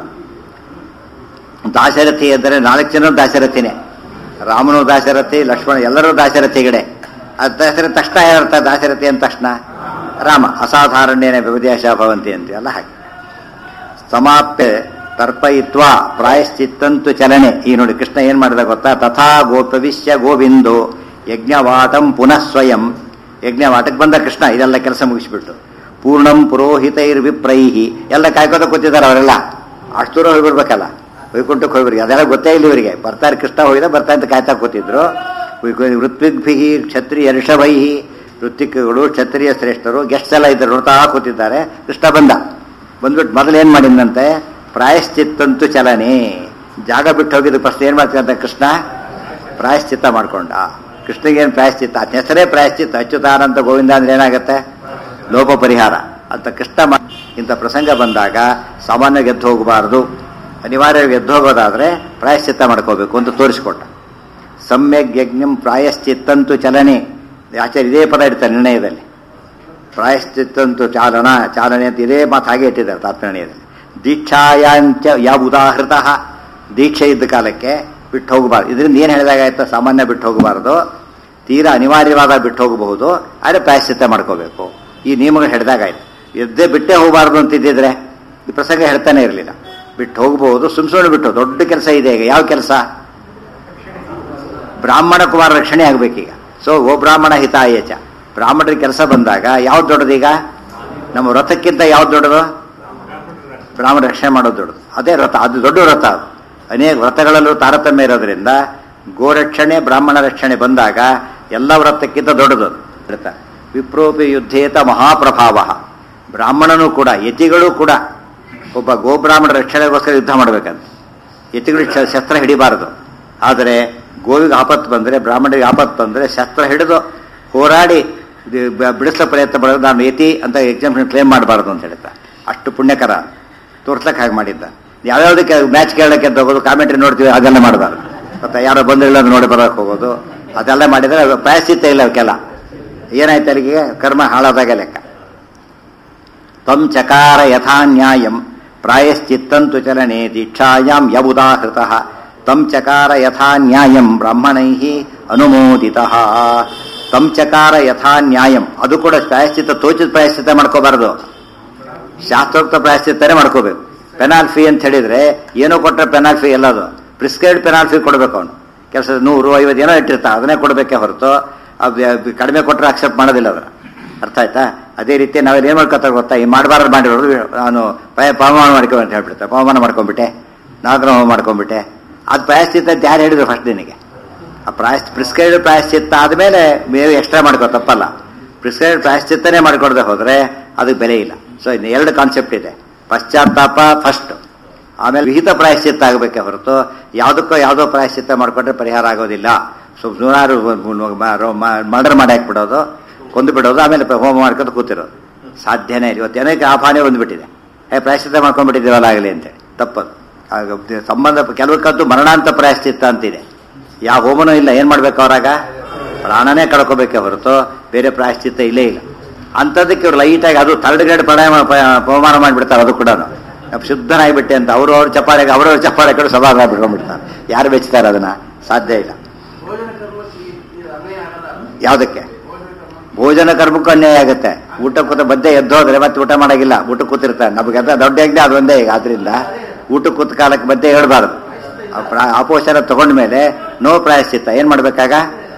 ದಾಶರಥಿ ಅಂದರೆ ನಾಲ್ಕು ಜನ ದಾಶರಥಿನೇ ರಾಮನು ದಾಶರಥಿ ಲಕ್ಷ್ಮಣ ಎಲ್ಲರೂ ದಾಶರಥಿಗಡೆ ಅದು ದಾಶರಥಿ ತಕ್ಷಣ ಏನರ್ಥ ದಾಶರಥಿ ಅಂದ ತಕ್ಷಣ ರಾಮ ಅಸಾಧಾರಣ್ಯನೇ ವಿವಿಧ್ಯಾಶ ಭವಂತಿ ಅಂತೀವಲ್ಲ ಹಾಗೆ ಸಮಾಪ್ಯ ತರ್ಪಯಿತ್ವ ಪ್ರಾಯಶ್ಚಿತ್ತಂತು ಚಲನೆ ಈ ನೋಡಿ ಕೃಷ್ಣ ಏನ್ ಮಾಡಿದ ಗೊತ್ತಾ ತಥಾ ಗೋಪವಿಶ್ಯ ಗೋವಿಂದೋ ಯಜ್ಞವಾಟಂ ಪುನಃ ಸ್ವಯಂ ಯಜ್ಞವಾಟಕ್ಕೆ ಬಂದ ಕೃಷ್ಣ ಇದೆಲ್ಲ ಕೆಲಸ ಮುಗಿಸ್ಬಿಟ್ಟು ಪೂರ್ಣಂ ಪುರೋಹಿತೈರ್ ವಿಪ್ರೈಹಿ ಎಲ್ಲ ಕಾಯ್ಕೋತ ಕೂತಿದ್ದಾರೆ ಅವರೆಲ್ಲ ಅಷ್ಟು ದೂರ ಹೋಗ್ಬಿಡ್ಬೇಕಲ್ಲ ವೈಕುಂಠಕ್ಕೆ ಹೋಗ್ಬಿಡ್ರಿ ಅದೆಲ್ಲ ಗೊತ್ತೇ ಇಲ್ಲ ಇವರಿಗೆ ಬರ್ತಾರೆ ಕೃಷ್ಣ ಹೋಗಿದ ಬರ್ತಾ ಅಂತ ಕಾಯ್ತಾ ಕೂತಿದ್ರು ಋತ್ವಿಗ್ಭಿ ಕ್ಷತ್ರಿಯ ಋಷಭೈಹಿ ಋತ್ವಿಕ್ಗಳು ಕ್ಷತ್ರಿಯ ಶ್ರೇಷ್ಠರು ಗೆಸ್ಟ್ ಎಲ್ಲ ಇದ್ದಾರೆ ನೋಡ್ತಾ ಕೂತಿದ್ದಾರೆ ಕೃಷ್ಣ ಬಂದ ಬಂದ್ಬಿಟ್ಟು ಮೊದಲು ಏನ್ ಮಾಡಿದಂತೆ ಪ್ರಾಯಶ್ಚಿತ್ತಂತು ಚಲನೆ ಜಾಗ ಬಿಟ್ಟು ಹೋಗಿದ್ದು ಫಸ್ಟ್ ಏನ್ ಮಾಡ್ತೀನಂತ ಕೃಷ್ಣ ಪ್ರಾಯಶ್ಚಿತ್ತ ಮಾಡ್ಕೊಂಡ ಕೃಷ್ಣಗೇನು ಪ್ರಾಯಶ್ಚಿತ್ತ ಅದ್ನ ಹೆಸರೇ ಪ್ರಾಯಶ್ಚಿತ್ತ ಅಚ್ಯುತಾನಂತ ಗೋವಿಂದ ಅಂದ್ರೆ ಏನಾಗುತ್ತೆ ಲೋಪ ಪರಿಹಾರ ಅಂತ ಕೃಷ್ಣ ಮಾ- ಇಂಥ ಪ್ರಸಂಗ ಬಂದಾಗ ಸಾಮಾನ್ಯ ಗೆದ್ದು ಹೋಗಬಾರದು ಅನಿವಾರ್ಯವಾಗಿ ಗೆದ್ದು ಹೋಗೋದಾದ್ರೆ ಪ್ರಾಯಶ್ಚಿತ್ತ ಮಾಡ್ಕೋಬೇಕು ಅಂತ ತೋರಿಸ್ಕೊಟ್ಟ ಸಮ್ಯಕ್ ಯಜ್ಞಂ ಪ್ರಾಯಶ್ಚಿತ್ತಂತು ಚಲನೆ ಆಚಾರ್ಯ ಇದೇ ಪದ ಇಡ್ತಾರೆ ನಿರ್ಣಯದಲ್ಲಿ ಪ್ರಾಯಶ್ಚಿತ್ತಂತು ಚಾಲನ ಚಾಲನೆ ಅಂತ ಇದೇ ಮಾತು ಹಾಗೆ ಇಟ್ಟಿದ್ದಾರೆ ತಾತ್ಪರ್ಯದಲ್ಲಿ ದೀಕ್ಷಾಯಾಂಚ ಯಾವ ಉದಾಹೃತ ದೀಕ್ಷೆ ಇದ್ದ ಕಾಲಕ್ಕೆ ಬಿಟ್ಟು ಹೋಗಬಾರ್ದು ಇದರಿಂದ ಏನು ಹೇಳಿದಾಗಾಯ್ತು ಸಾಮಾನ್ಯ ಬಿಟ್ಟು ಹೋಗಬಾರ್ದು ತೀರಾ ಅನಿವಾರ್ಯವಾದ ಬಿಟ್ಟು ಹೋಗಬಹುದು ಆದರೆ ಪ್ರಾಯಶ್ಚಿತ್ತ ಮಾಡ್ಕೋಬೇಕು ಈ ನಿಯಮಗಳು ಹಿಡಿದಾಗಾಯ್ತು ಎದ್ದೇ ಬಿಟ್ಟೇ ಹೋಗಬಾರ್ದು ಅಂತಿದ್ದಿದ್ರೆ ಈ ಪ್ರಸಂಗ ಹೇಳ್ತಾನೆ ಇರಲಿಲ್ಲ ಬಿಟ್ಟು ಹೋಗಬಹುದು ಸುಮ್ ಸುಮ್ಮನೆ ಬಿಟ್ಟು ದೊಡ್ಡ ಕೆಲಸ ಇದೆ ಈಗ ಯಾವ ಕೆಲಸ ಬ್ರಾಹ್ಮಣ ಕುಮಾರ ರಕ್ಷಣೆ ಆಗಬೇಕೀಗ ಸೊ ಓ ಬ್ರಾಹ್ಮಣ ಹಿತಾಯಚ ಬ್ರಾಹ್ಮಣರ ಕೆಲಸ ಬಂದಾಗ ಯಾವ್ದು ದೊಡ್ಡದೀಗ ನಮ್ಮ ವ್ರತಕ್ಕಿಂತ ಯಾವ್ದು ದೊಡ್ಡದು ಬ್ರಾಹ್ಮಣ ರಕ್ಷಣೆ ಮಾಡೋದು ದೊಡ್ಡದು ಅದೇ ವ್ರತ ಅದು ದೊಡ್ಡ ವ್ರತ ಅದು ಅನೇಕ ವ್ರತಗಳಲ್ಲೂ ತಾರತಮ್ಯ ಇರೋದ್ರಿಂದ ಗೋರಕ್ಷಣೆ ಬ್ರಾಹ್ಮಣ ರಕ್ಷಣೆ ಬಂದಾಗ ಎಲ್ಲ ವ್ರತಕ್ಕಿಂತ ದೊಡ್ಡದು ಅದು ವ್ರತ ವಿಪ್ರೋಪಿ ಯುದ್ಧೇತ ಮಹಾಪ್ರಭಾವ ಬ್ರಾಹ್ಮಣನೂ ಕೂಡ ಯತಿಗಳು ಕೂಡ ಒಬ್ಬ ಗೋಬ್ರಾಹ್ಮಣ ರಕ್ಷಣೆಗೋಸ್ಕರ ಯುದ್ಧ ಮಾಡಬೇಕಂತ ಯತಿಗಳು ಶ- ಶಸ್ತ್ರ ಹಿಡಿಬಾರದು ಆದರೆ ಗೋವಿಗೆ ಆಪತ್ತು ಬಂದರೆ ಬ್ರಾಹ್ಮಣರಿಗೆ ಆಪತ್ತು ಬಂದರೆ ಶಸ್ತ್ರ ಹಿಡಿದು ಹೋರಾಡಿ ಇದು ಬ- ಬಿಡಿಸೋ ಪ್ರಯತ್ನ ಮಾಡೋದು ನಾನು ಯತಿ ಅಂತ ಎಕ್ಸಾಮಿನೇಷನ್ ಕ್ಲೇಮ್ ಮಾಡಬಾರ್ದು ಅಂತ ಹೇಳ್ತಾ ಅಷ್ಟು ಪುಣ್ಯಕರ ತೋರ್ಸಕ್ಕೆ ಹಾಗೆ ಮಾಡಿದ್ದ ಯಾವ್ಯಾವುದಕ್ಕೆ ಮ್ಯಾಚ್ ಕೇಳಕ್ಕೆ ಅಂತ ಹೋಗೋದು ಕಾಮೆಂಟ್ರಿ ನೋಡ್ತೀವಿ ಅದೆಲ್ಲ ಮಾಡಬಾರ್ದು ಮತ್ತೆ ಯಾರೋ ಬಂದಿಲ್ಲ ಅಂತ ನೋಡಿ ಬರೋಕೆ ಹೋಗೋದು ಅದೆಲ್ಲ ಮಾಡಿದರೆ ಅದು ಪ್ರಾಯಶ್ಚಿತ್ತ ಇಲ್ಲ ಅವಕ್ಕೆಲ್ಲ ಏನಾಯ್ತು ಅಲ್ಲಿಗೆ ಕರ್ಮ ಹಾಳಾದಾಗ ಲೆಕ್ಕ ತಂ ಚಕಾರ ಯಥಾ ನ್ಯಾಯಂ ಪ್ರಾಯಶ್ಚಿತ್ತಂತು ಚಲನೆ ದೀಕ್ಷಾಯಾಂ ಯಬುದಾಹೃತ ತಂ ಚಕಾರ ಯಥಾ ನ್ಯಾಯಂ ಬ್ರಾಹ್ಮಣೈ ಅನುಮೋದಿತ ತಂ ಚಕಾರ ಯಥಾ ನ್ಯಾಯಂ ಅದು ಕೂಡ ಪ್ರಾಯಶ್ಚಿತ್ತ ತೋಚಿದ ಪ್ರಾಯಶ್ಚಿತ್ತ ಮಾಡ್ಕೋಬಾರದು ಶಾಸ್ತ್ರೋಕ್ತ ಪ್ರಾಯಶ್ಚಿತ್ತನೇ ಮಾಡ್ಕೋಬೇಕು ಪೆನಾಲ್ ಫೀ ಅಂತ ಹೇಳಿದ್ರೆ ಏನೋ ಕೊಟ್ಟರೆ ಪೆನಾಲ್ ಫೀ ಎಲ್ಲದು ಪ್ರಿಸ್ಕ್ರೈಬ್ಡ್ ಪೆನಾಲ್ ಫೀ ಕೊಡಬೇಕು ಅವನು ಕೆಲಸ ನೂರು ಐವತ್ತು ಏನೋ ಇಟ್ಟಿರ್ತಾ ಅದನ್ನೇ ಕೊಡಬೇಕೇ ಹೊರತು ಅದು ಅದು ಕಡಿಮೆ ಕೊಟ್ಟರೆ ಅಕ್ಸೆಪ್ಟ್ ಮಾಡೋದಿಲ್ಲ ಅದನ್ನ ಅರ್ಥ ಆಯ್ತಾ ಅದೇ ರೀತಿ ನಾವೇನು ಏನು ಮಾಡ್ಕೊತಾರೆ ಗೊತ್ತಾ ಈ ಮಾಡಬಾರ್ದು ಮಾಡಿರೋರು ನಾನು ಪಯ ಪವಮಾನ ಮಾಡ್ಕೊಂಡು ಅಂತ ಹೇಳ್ಬಿಡ್ತಾರೆ ಪವಮಾನ ಮಾಡ್ಕೊಂಡ್ಬಿಟ್ಟೆ ನಾಗರ ಹೋಮ ಮಾಡ್ಕೊಂಡ್ಬಿಟ್ಟೆ ಅದು ಪ್ರಾಯಶ್ಚಿತ್ತ ಅಂತ ಯಾರು ಹೇಳಿದ್ರು ಫಸ್ಟ್ ನಿನಗೆ ಆ ಪ್ರಾಯಶ್ಚ ಪ್ರಿಸ್ಕ್ರೈಬ್ಡ್ ಪ್ರಾಯಶ್ಚಿತ್ತ ಆದಮೇಲೆ ಬೇರೆ ಎಕ್ಸ್ಟ್ರಾ ಮಾಡ್ಕೋ ತಪ್ಪಲ್ಲ ಪ್ರಿಸ್ಕ್ರೈಬ್ಡ್ ಪ್ರಾಯಶ್ಚಿತ್ತನೇ ಮಾಡ್ಕೊಡದೆ ಹೋದರೆ ಅದಕ್ಕೆ ಬೆಲೆ ಇಲ್ಲ ಸೊ ಇನ್ನು ಎರಡು ಕಾನ್ಸೆಪ್ಟ್ ಇದೆ ಪಶ್ಚಾತ್ತಾಪ ಫಸ್ಟ್ ಆಮೇಲೆ ವಿಹಿತ ಪ್ರಾಯಶ್ಚಿತ್ತ ಆಗಬೇಕೆ ಹೊರತು ಯಾವುದಕ್ಕೋ ಯಾವುದೋ ಪ್ರಾಯಶ್ಚಿತ್ತ ಮಾಡಿಕೊಂಡ್ರೆ ಪರಿಹಾರ ಆಗೋದಿಲ್ಲ ಸೊ ನೂರಾರು ಮರ್ಡರ್ ಮಾಡಿ ಹಾಕ್ಬಿಡೋದು ಕೊಂದು ಬಿಡೋದು ಆಮೇಲೆ ಹೋಮ ಮಾಡ್ಕೊಂಡು ಕೂತಿರೋದು ಸಾಧ್ಯನೇ ಇಲ್ಲ ಇವತ್ತು ಅನೇಕ ಆಹ್ವಾನ ಬಂದುಬಿಟ್ಟಿದೆ ಏ ಪ್ರಾಯಶ್ಚಿತ್ತ ಮಾಡ್ಕೊಂಡ್ಬಿಟ್ಟಿದ್ದೀವಲ್ಲ ಆಗಲಿ ಅಂತೇಳಿ ತಪ್ಪದು ಆಗ ಸಂಬಂಧ ಕೆಲವಕ್ಕಂತೂ ಮರಣಾಂತ ಪ್ರಾಯಶ್ಚಿತ್ತ ಅಂತಿದೆ ಯಾವ ಹೋಮನೂ ಇಲ್ಲ ಏನು ಮಾಡ್ಬೇಕು ಅವರಾಗ ಪ್ರಾಣನೇ ಕಳ್ಕೋಬೇಕೆ ಹೊರತು ಬೇರೆ ಪ್ರಾಯಶ್ಚಿತ್ತ ಇಲ್ಲೇ ಇಲ್ಲ ಅಂಥದ್ದಕ್ಕೆ ಇವ್ರು ಲೈಟಾಗಿ ಅದು ಥರ್ಡ್ ಗ್ರೇಡ್ ಪ್ರಾಣಾಯಾಮ ಪ- ಪವಮಾನ ಮಾಡಿಬಿಡ್ತಾರೆ ಅದು ಕೂಡ ಶುದ್ಧನಾಗಿಬಿಟ್ಟೆ ಅಂತ ಅವರು ಅವ್ರ ಚಪ್ಪಾಳೆಗೆ ಅವರವ್ರ ಚಪ್ಪಾಳೆ ಕಡೆ ಸಭಾ ಬಿಟ್ಕೊಂಡ್ಬಿಡ್ತಾರೆ ಯಾರು ಬೆಚ್ತಾರೆ ಅದನ್ನ ಸಾಧ್ಯ ಇಲ್ಲ ಭೋಜನ ಕರ್ಮಕ್ಕೆ ಇದು ಅನ್ವಯ ಆಗಲ್ಲ ಯಾವುದಕ್ಕೆ ಭೋಜನ ಕರ್ಮ ಭೋಜನ ಕರ್ಮಕ್ಕೂ ಅನ್ಯಾಯ ಆಗುತ್ತೆ ಊಟ ಕೂತ ಮಧ್ಯೆ ಎದ್ದೋದ್ರೆ ಮತ್ತೆ ಊಟ ಮಾಡಾಗಿಲ್ಲ ಊಟ ಕೂತಿರ್ತಾರೆ ನಮಗೆಲ್ಲ ದೊಡ್ಡ ಯಜ್ಞ ಅದು ಒಂದೇ ಈಗ ಆದ್ರಿಂದ ಊಟ ಕೂತ ಕಾಲಕ್ಕೆ ಮಧ್ಯೆ ಹೇಳ್ಬಾರ್ದು ಆಪೋಷಣ ತಗೊಂಡ ಮೇಲೆ ನೋ ಪ್ರಾಯಶ್ಚಿತ್ತ ಏನ್ ಮಾಡ್ಬೇಕಾಗ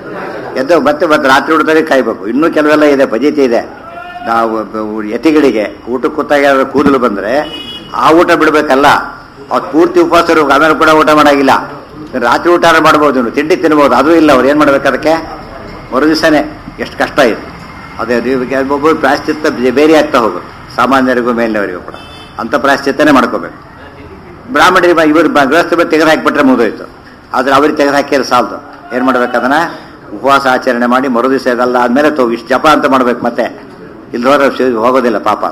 ಎದ್ದು ಮತ್ತೆ ಮತ್ತೆ ರಾತ್ರಿ ಊಟದಲ್ಲಿ ಕಾಯ್ಬೇಕು ಇನ್ನೂ ಕೆಲವೆಲ್ಲ ಇದೆ ಪದ್ಧತಿ ಇದೆ ನಾವು ಬ- ಯತಿಗಳಿಗೆ ಊಟ ಕೂತಾಗ ಯಾರಾದ್ರು ಕೂದಲು ಬಂದ್ರೆ ಆ ಊಟ ಬಿಡ್ಬೇಕಲ್ಲ ಅವ್ರು ಪೂರ್ತಿ ಉಪವಾಸ ಇರ್ಬೇಕು ಆಮೇಲೆ ಕೂಡ ಊಟ ಮಾಡಾಗಿಲ್ಲ ರಾತ್ರಿ ಊಟ ಮಾಡ್ಬೋದು ಇವ್ನು, ತಿಂಡಿ ತಿನ್ಬೋದು ಅದು ಇಲ್ಲ ಅವ್ರು ಏನ್ ಮಾಡ್ಬೇಕು ಅದಕ್ಕೆ ಮರು ದಿವಸನೇ ಎಷ್ಟು ಕಷ್ಟ ಇದೆ ಅದೇ ಅದು ಇವಾಗ ಒಬ್ಬೊಬ್ಬರು ಪ್ರಾಯಶ್ಚಿತ್ತ ಬೇ- ಬೇರೆ ಆಗ್ತಾ ಹೋಗುತ್ತೆ ಸಾಮಾನ್ಯರಿಗೂ ಮೇಲಿನವರಿಗೂ ಕೂಡ ಅಂಥ ಪ್ರಾಯಶ್ಚಿತ್ತನೇ ಮಾಡ್ಕೋಬೇಕು ಬ್ರಾಹ್ಮಣರಿಗೆ ಬ- ಇವರು ಬ- ಗೃಹಸ್ಥ ಬಗ್ಗೆ ತೆಗೆದು ಹಾಕಿಬಿಟ್ರೆ ಮುಗಿದೋಯ್ತು ಆದ್ರೆ ಅವ್ರಿಗೆ ತೆಗೆದು ಹಾಕಿದ್ರೆ ಸಾಲದು ಏನು ಮಾಡ್ಬೇಕು ಅದನ್ನ ಉಪವಾಸ ಆಚರಣೆ ಮಾಡಿ ಮರು ದಿವಸ ಇದಲ್ಲ ಆದ್ಮೇಲೆ ತೋ ಇಷ್ಟು ಜಪ ಅಂತ ಮಾಡ್ಬೇಕು ಮತ್ತೆ ಇಲ್ಲಿ ಹೋದ್ರೆ ಶಿ- ಹೋಗೋದಿಲ್ಲ ಪಾಪ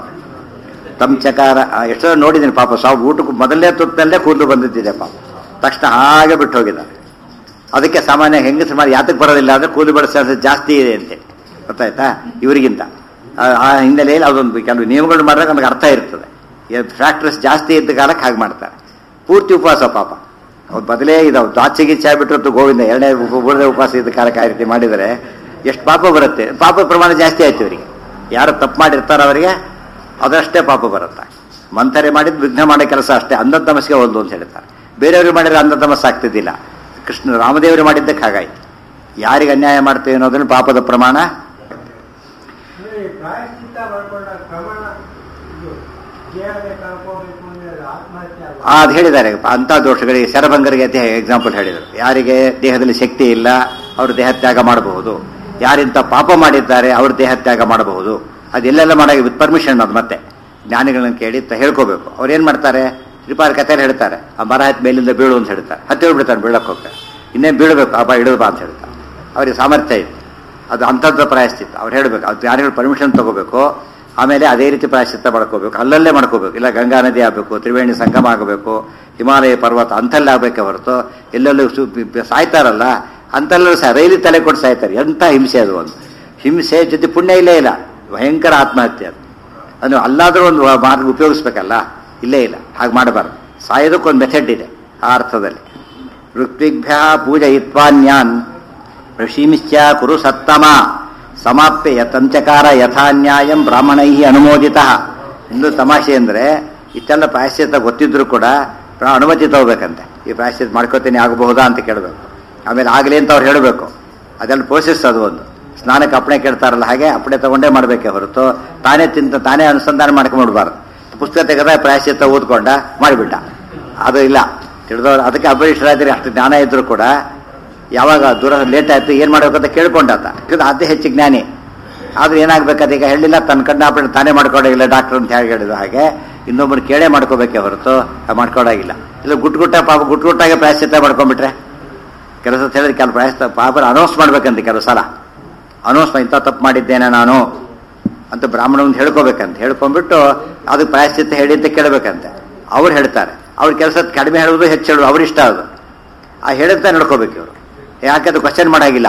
ತಮ್ಮ ಚಕಾರ ಆ, ಎಷ್ಟೋ ನೋಡಿದ್ದೀನಿ ಪಾಪ ಸಾವು ಊಟಕ್ಕೆ ಮೊದಲನೇ ತುತ್ತಲ್ಲೇ ಕೂದಲು ಬಂದಿದ್ದಿದೆ ಪಾಪ ತಕ್ಷಣ ಹಾಗೆ ಬಿಟ್ಟು ಹೋಗಿದ್ದಾರೆ ಅದಕ್ಕೆ ಸಾಮಾನ್ಯ ಹೆಂಗಸರು ಮಾಡಿ ಯಾತಕ್ಕೆ ಬರೋದಿಲ್ಲ ಅಂದ್ರೆ ಕೂಲಿ ಬಳಸೋ ಜಾಸ್ತಿ ಇದೆ ಅಂತೇಳಿ ಗೊತ್ತಾಯ್ತಾ ಇವರಿಗಿಂತ ಆ- ಆ ಹಿನ್ನೆಲೆಯಲ್ಲಿ ಅದೊಂದು ಕೆಲವು ನಿಯಮಗಳು ಮಾಡಿದಾಗ ನಮಗೆ ಅರ್ಥ ಇರ್ತದೆ ಫ್ಯಾಕ್ಟ್ರೀಸ್ ಜಾಸ್ತಿ ಇದ್ದ ಕಾಲಕ್ಕೆ ಹಾಗೆ ಮಾಡ್ತಾರೆ ಪೂರ್ತಿ ಉಪವಾಸ ಪಾಪ ಅವ್ರು ಬದಲೇ ಇದಾವೆ ದಾಚಿ ಗಿಚ್ಚಿ ಆಗ್ಬಿಟ್ಟಿರ್ತು ಗೋವಿಂದ ಎರಡನೇ ಉಪ- ಮೂರನೇ ಉಪವಾಸ ಇದ್ದ ಕಾಲಕ್ಕೆ ಆ ರೀತಿ ಮಾಡಿದರೆ ಎಷ್ಟು ಪಾಪ ಬರುತ್ತೆ ಪಾಪ ಪ್ರಮಾಣ ಜಾಸ್ತಿ ಆಯ್ತು ಇವರಿಗೆ ಯಾರು ತಪ್ಪು ಮಾಡಿರ್ತಾರೋ ಅವರಿಗೆ ಅದಷ್ಟೇ ಪಾಪ ಬರುತ್ತೆ ಮಂಥರೆ ಮಾಡಿದ್ದು ವಿಘ್ನ ಮಾಡೋ ಕೆಲಸ ಅಷ್ಟೇ ಅಂಧ ತಮಸ್ಗೆ ಒಂದು ಅಂತ ಹೇಳ್ತಾರೆ ಬೇರೆಯವ್ರಿಗೆ ಮಾಡಿದ್ರೆ ಅಂಧ ತಮಸ್ಸು ಆಗ್ತಿದ್ದಿಲ್ಲ ಕೃಷ್ಣ ರಾಮದೇವರು ಮಾಡಿದ್ದಕ್ಕೆ ಹಾಗಾಯ್ತು ಯಾರಿಗೆ ಅನ್ಯಾಯ ಮಾಡ್ತೇವೆ ಅನ್ನೋದ್ರಲ್ಲಿ ಪಾಪದ ಪ್ರಮಾಣ ಅಂದ್ರೆ ಈ ಪ್ರಾಯಶ್ಚಿತ್ತ ಮಾಡ್ಕೊಂಡ ಪ್ರಮಾಣ ಇದು ದೇಹಕ್ಕೆ ಕಳ್ಕೋಬೇಕು ಅಂದ್ರೆ ಆತ್ಮಹತ್ಯೆ ಆಗೋದು. ಆ, ಅದು ಹೇಳಿದ್ದಾರೆ ಅಂಥ ದೋಷಗಳಿಗೆ ಶರಭಂಗರಿಗೆ ದೇಹ ಎಕ್ಸಾಂಪಲ್ ಹೇಳಿದರು ಯಾರಿಗೆ ದೇಹದಲ್ಲಿ ಶಕ್ತಿ ಇಲ್ಲ ಅವರು ದೇಹತ್ಯಾಗ ಮಾಡಬಹುದು ಯಾರಿಂತ ಪಾಪ ಮಾಡಿದ್ದಾರೆ ಅವರು ದೇಹತ್ಯಾಗ ಮಾಡಬಹುದು ಅದೆಲ್ಲೆಲ್ಲ ಮಾಡಾಗಿ ವಿತ್ ಪರ್ಮಿಷನ್ ಅದು ಮತ್ತೆ ಜ್ಞಾನಿಗಳನ್ನ ಕೇಳಿ ತ- ಹೇಳ್ಕೋಬೇಕು ಅವ್ರು ಏನು ಮಾಡ್ತಾರೆ ಶ್ರೀಪಾದ ಕಥೆಯಲ್ಲಿ ಹೇಳ್ತಾರೆ ಆ ಮರ ಹತ್ತಿ ಮೇಲಿಂದ ಬೀಳು ಅಂತ ಹೇಳ್ತಾರೆ ಹತ್ತಿ ಬಿಡ್ತಾರೆ ಬೀಳಕ್ಕೆ ಹೋಗ್ತಾರೆ ಇನ್ನೇನು ಬೀಳಬೇಕು ಆ ಬಾ ಇಡೋದು ಬಾ ಅಂತ ಹೇಳ್ತಾರೆ ಅವರಿಗೆ ಸಾಮರ್ಥ್ಯ ಇದೆ ಅದು ಅಂಥದ್ದು ಪ್ರಾಯಶ್ಚಿತ್ತ ಅವ್ರು ಹೇಳಬೇಕು ಅದು ಯಾರ್ಯಾರು ಪರ್ಮಿಷನ್ ತಗೋಬೇಕು ಆಮೇಲೆ ಅದೇ ರೀತಿ ಪ್ರಾಯಶ್ಚಿತ್ತ ಮಾಡ್ಕೋಬೇಕು ಅಲ್ಲಲ್ಲೇ ಮಾಡ್ಕೋಬೇಕು ಇಲ್ಲ ಗಂಗಾ ನದಿ ಆಗಬೇಕು ತ್ರಿವೇಣಿ ಸಂಗಮ ಆಗಬೇಕು ಹಿಮಾಲಯ ಪರ್ವತ ಅಂಥಲ್ಲೇ ಆಗಬೇಕೆ ಹೊರತು ಎಲ್ಲೆಲ್ಲೂ ಸು ಸಾಯ್ತಾರಲ್ಲ ಅಂತೆಲ್ಲರೂ ಸಹ ರೈಲಿ ತಲೆ ಕೊಟ್ಟು ಸಾಯ್ತಾರೆ ಎಂಥ ಹಿಂಸೆ ಅದು ಒಂದು ಹಿಂಸೆ ಜೊತೆ ಪುಣ್ಯ ಇಲ್ಲೇ ಇಲ್ಲ ಭಯಂಕರ ಆತ್ಮಹತ್ಯೆ ಅದು ಅದು ಅಲ್ಲಾದರೂ ಒಂದು ಮಾರ್ಗ ಉಪಯೋಗಿಸ್ಬೇಕಲ್ಲ ಇಲ್ಲೇ ಇಲ್ಲ ಹಾಗೆ ಮಾಡಬಾರ್ದು ಸಾಯೋದಕ್ಕೊಂದು ಮೆಥಡ್ ಇದೆ ಆ ಅರ್ಥದಲ್ಲಿ ಋತ್ವಿಗ್ಭ್ಯ ಪೂಜಯಿತ್ವಾನ್ಯಾನ್ ಋಷಿಮಿಶ್ಚ ಕುರು ಸತ್ತಮ ಸಮಾಪ್ಯ ಯತಂಚಕಾರ ಯಥಾನ್ಯಾಯಂ ಬ್ರಾಹ್ಮಣೈ ಅನುಮೋದಿತ ಇನ್ನು ತಮಾಷೆ ಅಂದರೆ ಇಷ್ಟೆಲ್ಲ ಪ್ರಾಯಶ್ಚಿತ್ತ ಗೊತ್ತಿದ್ರು ಕೂಡ ಪ್ರಾ- ಅನುಮತಿ ತಗೋಬೇಕಂತೆ ಈ ಪ್ರಾಯಶ್ಚಿತ್ತ ಮಾಡ್ಕೋತೀನಿ ಆಗಬಹುದಾ ಅಂತ ಕೇಳಬೇಕು ಆಮೇಲೆ ಆಗಲಿ ಅಂತ ಅವ್ರು ಹೇಳಬೇಕು ಅದೆಲ್ಲ ಪ್ರೋಸೆಸ್ ಅದು ಒಂದು ಸ್ನಾನಕ್ಕೆ ಅಪ್ಪಣೆ ಕೇಳ್ತಾರಲ್ಲ ಹಾಗೆ ಅಪ್ಪಣೆ ತಗೊಂಡೇ ಮಾಡಬೇಕೆ ಹೊರತು ತಾನೇ ತಿಂತ ತಾನೇ ಅನುಸಂಧಾನ ಮಾಡ್ಕೊಂಡ್ಬಿಡ್ಬಾರ್ದು ಪುಸ್ತಕ ತೆಗೆದ ಪ್ರಾಯಶ್ಚಿತ್ತ ಓದ್ಕೊಂಡ ಮಾಡಿಬಿಟ್ಟ ಅದು ಇಲ್ಲ ತಿಳಿದವ್ರು ಅದಕ್ಕೆ ಅಪರಿಷ್ಠರಾದ್ರೆ ಅಷ್ಟು ಜ್ಞಾನ ಇದ್ರು ಕೂಡ ಯಾವಾಗ ದೂರ ಲೇಟ್ ಆಯ್ತು ಏನು ಮಾಡಬೇಕು ಅಂತ ಕೇಳ್ಕೊಂಡಾತ ಇದು ಅದೇ ಹೆಚ್ಚು ಜ್ಞಾನಿ ಆದ್ರೆ ಏನಾಗ್ಬೇಕಾದ ಈಗ ಹೇಳಿಲ್ಲ ತನ್ನ ಕಣ್ಣ ಆಪರೇಟ್ ತಾನೇ ಮಾಡ್ಕೊಡೋಗಿಲ್ಲ ಡಾಕ್ಟರ್ ಅಂತ ಹೇಳಿ ಹೇಳಿದ್ರು ಹಾಗೆ ಇನ್ನೊಬ್ಬರು ಕೇಳೇ ಮಾಡ್ಕೋಬೇಕೆ ಹೊರತು ಅದು ಮಾಡ್ಕೊಡೋಗಿಲ್ಲ ಇಲ್ಲ ಗುಟ್ ಗುಟ್ಟ ಪಾಪ ಗುಟ್ ಗುಟ್ಟಾಗೆ ಪ್ರಾಯಶ್ಚಿತ್ತ ಮಾಡ್ಕೊಂಡ್ಬಿಟ್ರೆ ಕೆಲಸ ಹೇಳಿದ್ರೆ ಕೆಲವು ಪ್ರಾಯಶ್ಚಿತ್ತ ಪಾಪ ಅನೌನ್ಸ್ ಮಾಡ್ಬೇಕಂತೆ ಕೆಲವು ಸಲ ಅನೌನ್ಸ್ ಇಂಥ ತಪ್ಪು ಮಾಡಿದ್ದೇನೆ ನಾನು ಅಂತ ಬ್ರಾಹ್ಮಣ ಒಂದು ಹೇಳ್ಕೋಬೇಕಂತ ಹೇಳ್ಕೊಂಡ್ಬಿಟ್ಟು ಅದಕ್ಕೆ ಪ್ರಾಯಶ್ಚಿತ್ತ ಹೇಳಿ ಅಂತ ಕೇಳಬೇಕಂತೆ ಅವ್ರು ಹೇಳ್ತಾರೆ ಅವ್ರ ಕೆಲಸ ಕಡಿಮೆ ಹೇಳೋದು ಹೆಚ್ಚು ಹೇಳೋದು ಅವ್ರ ಇಷ್ಟ ಅದು ಆ ಹೇಳಿದ್ದ ನಡ್ಕೋಬೇಕು ಇವರು ಯಾಕಂದ್ರೆ ಕ್ವಶನ್ ಮಾಡಾಗಿಲ್ಲ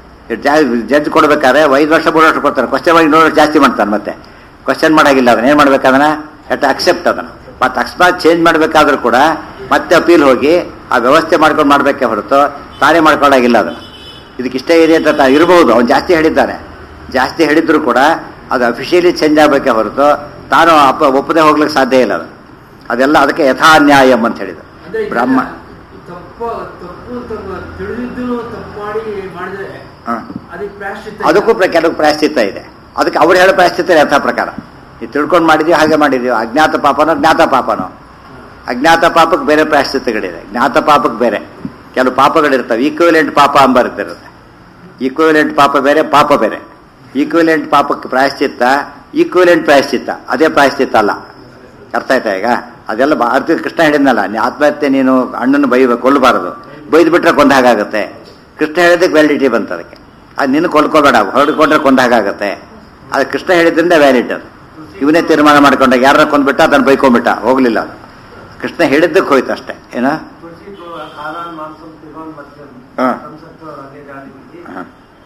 ಜಡ್ಜ್ ಕೊಡ್ಬೇಕಾದ್ರೆ ಐದು ವರ್ಷ ಮೂರು ವರ್ಷ ಕೊಡ್ತಾರೆ ಕ್ವಶನ್ ಮಾಡಿ ಇನ್ನೂರು ವರ್ಷ ಜಾಸ್ತಿ ಮಾಡ್ತಾರೆ ಮತ್ತೆ ಕ್ವಶನ್ ಮಾಡಾಗಿಲ್ಲ ಅದನ್ನ ಏನು ಮಾಡ್ಬೇಕಾದನ್ನ ಎಟ್ ಅಕ್ಸೆಪ್ಟ್ ಅದನ್ನ ಮತ್ತೆ ಅಕಸ್ಮಾತ್ ಚೇಂಜ್ ಮಾಡಬೇಕಾದ್ರೂ ಕೂಡ ಮತ್ತೆ ಅಪೀಲ್ ಹೋಗಿ ಆ ವ್ಯವಸ್ಥೆ ಮಾಡ್ಕೊಂಡು ಮಾಡಬೇಕೆ ಹೊರತು ತಾನೇ ಮಾಡ್ಕೊಳ್ಳಾಗಿಲ್ಲ ಅದನ್ನು ಇದಕ್ಕೆ ಇಷ್ಟೇ ಇದೆ ಅಂತ ತಾ- ಇರಬಹುದು ಅವ್ನು ಜಾಸ್ತಿ ಹೇಳಿದ್ದಾನೆ ಜಾಸ್ತಿ ಹೇಳಿದ್ರು ಕೂಡ ಅದು ಅಫಿಷಿಯಲಿ ಚೇಂಜ್ ಆಗಬೇಕೆ ಹೊರತು ತಾನು ಅಪ್ಪ ಒಪ್ಪದೆ ಹೋಗ್ಲಿಕ್ಕೆ ಸಾಧ್ಯ ಇಲ್ಲ ಅದು ಅದೆಲ್ಲ ಅದಕ್ಕೆ ಯಥಾನ್ಯಾಯಂ ಅಂತ ಹೇಳಿದ್ರು ಅಂದ್ರೆ ಈಗ ಬ್ರಹ್ಮ ತಪ್ಪ ತಪ್ಪು ಅಂತ ತಿಳಿದಿದ್ದು ತಪ್ಪು ಮಾಡಿ ಮಾಡಿದ್ರೆ ಹ. ಅದಕ್ಕೆ ಪ್ರಾಶ್ಚಿತ್ತ ಅದಕ್ಕೂ ಪ್ರ- ಕೆಲವು ಪ್ರಾಯಶ್ಚಿತ್ತ ಇದೆ ಅದಕ್ಕೆ ಅವ್ರು ಹೇಳೋ ಪ್ರಾಯಶ್ಚಿತ್ತ ಯಥಾ ಪ್ರಕಾರ ನೀವು ತಿಳ್ಕೊಂಡು ಮಾಡಿದೀವಿ ಹಾಗೆ ಮಾಡಿದೀವಿ ಅಜ್ಞಾತ ಪಾಪನೋ ಜ್ಞಾತ ಪಾಪನೋ ಅಜ್ಞಾತ ಪಾಪಕ್ಕೆ ಬೇರೆ ಪ್ರಾಯಶ್ಚಿತ್ತಗಳಿದೆ ಜ್ಞಾತ ಪಾಪಕ್ಕೆ ಬೇರೆ ಕೆಲವು ಪಾಪಗಳಿರ್ತವೆ ಈಕ್ವಿಲೆಂಟ್ ಪಾಪ ಅಂಬರ್ತಿರುತ್ತೆ ಈಕ್ವಿಲೆಂಟ್ ಪಾಪ ಬೇರೆ ಪಾಪ ಬೇರೆ ಈಕ್ವಿಲೆಂಟ್ ಪಾಪಕ್ಕೆ ಪ್ರಾಯಶ್ಚಿತ್ತ ಈಕ್ವಿಲೆಂಟ್ ಪ್ರಾಯಶ್ಚಿತ್ತ ಅದೇ ಪ್ರಾಯಶ್ಚಿತ್ತ ಅಲ್ಲ ಅರ್ಥ ಆಯ್ತಾ ಈಗ ಅದೆಲ್ಲ ಬಾ- ಅರ್ಥ ಕೃಷ್ಣ ಹೇಳಿದ್ನಲ್ಲ ನೀ ಆತ್ಮಹತ್ಯೆ ನೀನು ಅಣ್ಣನ ಬೈಬೇಕು ಕೊಲ್ಲಬಾರದು ಬೈದು ಬಿಟ್ರೆ ಕೊಂದ ಹಾಗಾಗತ್ತೆ ಕೃಷ್ಣ ಹೇಳಿದ್ದಕ್ಕೆ ವ್ಯಾಲಿಡಿಟಿ ಬಂತು ಅದಕ್ಕೆ ಅದು ನಿನ್ನ ಕೊಲ್ಕೋಬೇಡ ಹೊರಡ್ಕೊಂಡ್ರೆ ಕೊಂದ ಹಾಗಾಗತ್ತೆ ಅದು ಕೃಷ್ಣ ಹೇಳಿದ್ರಿಂದ ವ್ಯಾಲಿಡ್ ಅದು ಇವನೇ ತೀರ್ಮಾನ ಮಾಡ್ಕೊಂಡಾಗ ಯಾರನ್ನ ಕೊಂದ್ಬಿಟ್ಟ ಅದನ್ನು ಬೈಕೊಂಡ್ಬಿಟ್ಟ ಹೋಗ್ಲಿಲ್ಲ ಅದು ಕೃಷ್ಣ ಹೇಳಿದ್ದಕ್ಕೆ ಹೋಯ್ತು ಅಷ್ಟೇ ಏನ ತುಳಸಿ ಕಾಲಾನ್ ಮಾಂಸಂ ತಿರುವನ್ ಮಧ್ಯಂ ಹಾ. ಸಂಸತ್ತು ಅದೇ ಜಾತಿ ಹಾ.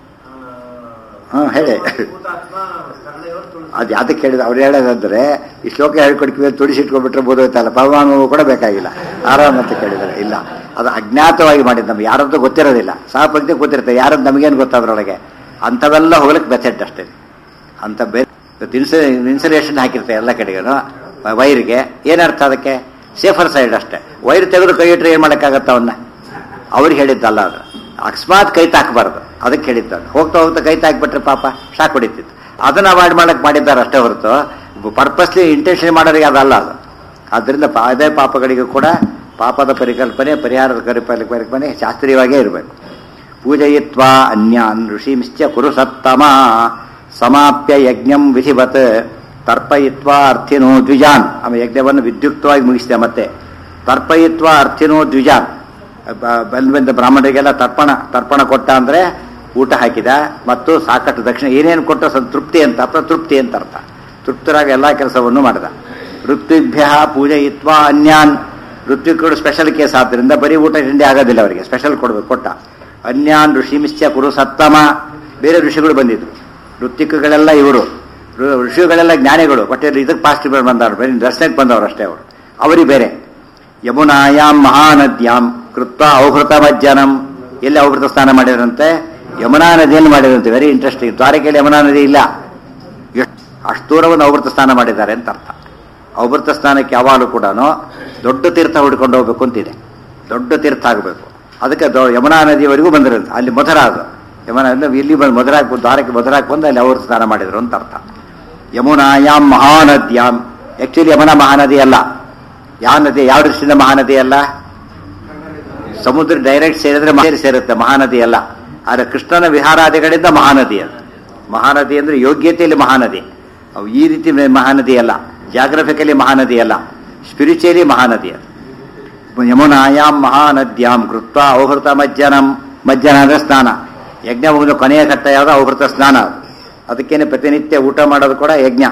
ಹಾ, ಹೇಳಿ. ಭೂತಾತ್ಮ ಕನ್ನಡೆಯವರು ತುಳಸಿ ಅದು ಯಾತಕ್ಕೆ ಹೇಳಿದ ಅವ್ರು ಹೇಳೋದಂದ್ರೆ ಈ ಶ್ಲೋಕ ಹೇಳ್ಕೊಡ್ತೀವಿ ತುಡಿಸಿಟ್ಕೊಂಡ್ಬಿಟ್ರೆ ಬೋಧೋಯ್ತಲ್ಲ ಪರಮಾಣು ಕೂಡ ಬೇಕಾಗಿಲ್ಲ ಆರಾಮ್ ಅಂತ ಕೇಳಿದ್ದಾರೆ ಇಲ್ಲ ಅದು ಅಜ್ಞಾತವಾಗಿ ಮಾಡಿದ್ದು ನಮ್ಗೆ ಯಾರಂತೂ ಗೊತ್ತಿರೋದಿಲ್ಲ ಸಹಪಂಕ್ತಿ ಗೊತ್ತಿರುತ್ತೆ ಯಾರಂತ ನಮಗೇನು ಗೊತ್ತಾದ್ರೊಳಗೆ ಅಂಥವೆಲ್ಲ ಹೋಗ್ಲಿಕ್ಕೆ ಮೆಥಡ್ ಅಷ್ಟೇ ಅಂತ ಬೇರೆ ಇನ್ಸ ಇನ್ಸುಲೇಷನ್ ಹಾಕಿರ್ತಾರೆ ಎಲ್ಲ ಕಡೆಗೂ ವೈರ್ಗೆ ಏನರ್ಥ ಅದಕ್ಕೆ ಸೇಫರ್ ಸೈಡ್ ಅಷ್ಟೇ ವೈರ್ ತೆಗೆದು ಕೈ ಇಟ್ಟರೆ ಏನು ಮಾಡೋಕ್ಕಾಗತ್ತ ಅವನ್ನ ಅವ್ರಿಗೆ ಹೇಳಿದ್ದಲ್ಲ ಅದು ಅಕಸ್ಮಾತ್ ಕೈ ತಾಕಬಾರ್ದು ಅದಕ್ಕೆ ಹೇಳಿದ್ದು ಹೋಗ್ತಾ ಹೋಗ್ತಾ ಕೈ ತಾಕ್ಬಿಟ್ರೆ ಪಾಪ ಶಾಕ್ ಹೊಡಿತಿತ್ತು ಅದನ್ನ ಅವಾಯ್ಡ್ ಮಾಡಕ್ ಮಾಡಿದ್ದಾರೆ ಅಷ್ಟೇ ಹೊರತು ಪರ್ಪಸ್ಲಿ ಇಂಟೆನ್ಷನ್ ಮಾಡೋರಿಗೆ ಅದಲ್ಲ ಅದು ಆದ್ದರಿಂದ ಪಾ- ಅದೇ ಪಾಪಗಳಿಗೂ ಕೂಡ ಪಾಪದ ಪರಿಕಲ್ಪನೆ ಪರಿಹಾರದ ಕರಿಪರಿ ಪರಿಕಲ್ಪನೆ ಶಾಸ್ತ್ರೀಯವಾಗೇ ಇರಬೇಕು ಪೂಜಯಿತ್ವ ಅನ್ಯಾನ್ ಋಷಿಂಶ್ಚ ಕುರು ಸತ್ತಮ ಸಮಾಪ್ಯ ಯಜ್ಞಂ ವಿಧಿವತ್ ತರ್ಪಯಿತ್ವ ಅರ್ಥಿನೋ ದ್ವಿಜಾನ್ ಆಮೇಲೆ ಯಜ್ಞವನ್ನು ವಿದ್ಯುಕ್ತವಾಗಿ ಮುಗಿಸಿದೆ ಮತ್ತೆ ತರ್ಪಯಿತ್ವ ಅರ್ಥಿನೋ ದ್ವಿಜಾನ್ ಬ- ಬಂದ್ ಬಂದ ಬ್ರಾಹ್ಮಣರಿಗೆಲ್ಲ ತರ್ಪಣ ತರ್ಪಣ ಕೊಟ್ಟ ಅಂದ್ರೆ ಊಟ ಹಾಕಿದ ಮತ್ತು ಸಾಕಷ್ಟು ದಕ್ಷಿಣ ಏನೇನು ಕೊಟ್ಟ ಸಂತೃಪ್ತಿ ಅಂತ ಅರ್ಥ ತೃಪ್ತಿ ಅಂತ ಅರ್ಥ ತೃಪ್ತರಾಗಿ ಎಲ್ಲ ಕೆಲಸವನ್ನು ಮಾಡಿದ ಋತ್ವಿಭ್ಯ ಪೂಜಯಿತ್ವ ಅನ್ಯಾನ್ ಋತ್ವಿಕರು ಸ್ಪೆಷಲ್ ಕೇಸ್ ಆದ್ದರಿಂದ ಬರೀ ಊಟ ತಿಂಡಿ ಆಗೋದಿಲ್ಲ ಅವರಿಗೆ ಸ್ಪೆಷಲ್ ಕೊಡ್ಬೇಕು ಕೊಟ್ಟ ಅನ್ಯಾನ್ ಋಷಿಮಿಶ್ಚ ಕುರು ಸತ್ತಮ ಬೇರೆ ಋಷಿಗಳು ಬಂದಿದ್ರು ಋತ್ವಿಕಗಳೆಲ್ಲ ಇವರು ಋ- ಋಷಿಗಳೆಲ್ಲ ಜ್ಞಾನಿಗಳು ಬಟ್ ಇದಕ್ಕೆ ಪಾಸಿಟಿವ್ ಬಂದವರು ಬರೀ ದರ್ಶನಕ್ಕೆ ಬಂದವರು ಅಷ್ಟೇ ಅವರು ಅವರಿಗೆ ಬೇರೆ ಯಮುನಾಯಾಂ ಮಹಾನದ್ಯಾಂ ಕೃತ್ವ ಔಹೃತ ಮಜ್ಜನಂ ಎಲ್ಲಿ ಔಹೃತ ಸ್ನಾನ ಮಾಡಿದ್ರಂತೆ ಯಮುನಾ ನದಿಯಲ್ಲಿ ಮಾಡಿದ್ರಂತೆ ವೆರಿ ಇಂಟ್ರೆಸ್ಟಿಂಗ್ ದ್ವಾರಕೆಯಲ್ಲಿ ಯಮುನಾ ನದಿ ಇಲ್ಲ ಎಷ್ಟು ಅಷ್ಟು ದೂರವನ್ನು ಔವೃತ ಸ್ನಾನ ಮಾಡಿದ್ದಾರೆ ಅಂತ ಅರ್ಥ ಔವೃತ ಸ್ನಾನಕ್ಕೆ ಯಾವಾಗಲೂ ಕೂಡ ದೊಡ್ಡ ತೀರ್ಥ ಹುಡ್ಕೊಂಡು ಹೋಗ್ಬೇಕು ಅಂತಿದೆ ದೊಡ್ಡ ತೀರ್ಥ ಆಗಬೇಕು ಅದಕ್ಕೆ ದೊ- ಯಮುನಾ ನದಿಯವರೆಗೂ ಬಂದಿರಂತೆ ಅಲ್ಲಿ ಮಧುರ ಅದು ಯಮುನಾ ಅಂದ್ರೆ ಇಲ್ಲಿ ಬಂದು ಮಧುರಾಕ್ ದ್ವಾರಕ್ಕೆ ಮಧುರಾಕ್ ಬಂದು ಅಲ್ಲಿ ಔವೃತ ಸ್ನಾನ ಮಾಡಿದ್ರು ಅಂತ ಅರ್ಥ ಯಮುನಾಯಾಮ್ ಮಹಾನದ್ಯಾಂ ಆಕ್ಚುಲಿ ಯಮುನಾ ಮಹಾನದಿ ಅಲ್ಲ ಯಾವ ನದಿ ಯಾವ ದೃಷ್ಟಿಯಿಂದ ಮಹಾನದಿ ಅಲ್ಲ ಸಮುದ್ರ ಡೈರೆಕ್ಟ್ ಸೇರಿದ್ರೆ ಮಹೇರಿ ಸೇರುತ್ತೆ ಮಹಾನದಿ ಅಲ್ಲ ಆದರೆ ಕೃಷ್ಣನ ವಿಹಾರಾದಿಗಳಿಂದ ಮಹಾನದಿ ಅದು ಮಹಾನದಿ ಅಂದ್ರೆ ಯೋಗ್ಯತೆಯಲ್ಲಿ ಮಹಾನದಿ ಅವು ಈ ರೀತಿ ಮಹಾನದಿ ಅಲ್ಲ ಜಾಗ್ರಫಿಕಲಿ ಮಹಾನದಿ ಅಲ್ಲ ಸ್ಪಿರಿಚುಯಲಿ ಮಹಾನದಿ ಅದು ಯಮುನಾಯಾಮ್ ಮಹಾನದ್ಯಾಂ ಕೃತ್ವ ಔಹೃತ ಮಜ್ಜನಂ ಮಜ್ಜನ ಅಂದ್ರೆ ಸ್ನಾನ ಯಜ್ಞ ಮುಗಿದ ಕೊನೆಯ ಘಟ್ಟ ಯಾವುದು ಅವಭೃತ ಸ್ನಾನ ಅದು. ಅದಕ್ಕೇನೆ ಪ್ರತಿನಿತ್ಯ ಊಟ ಮಾಡೋದು ಕೂಡ ಯಜ್ಞ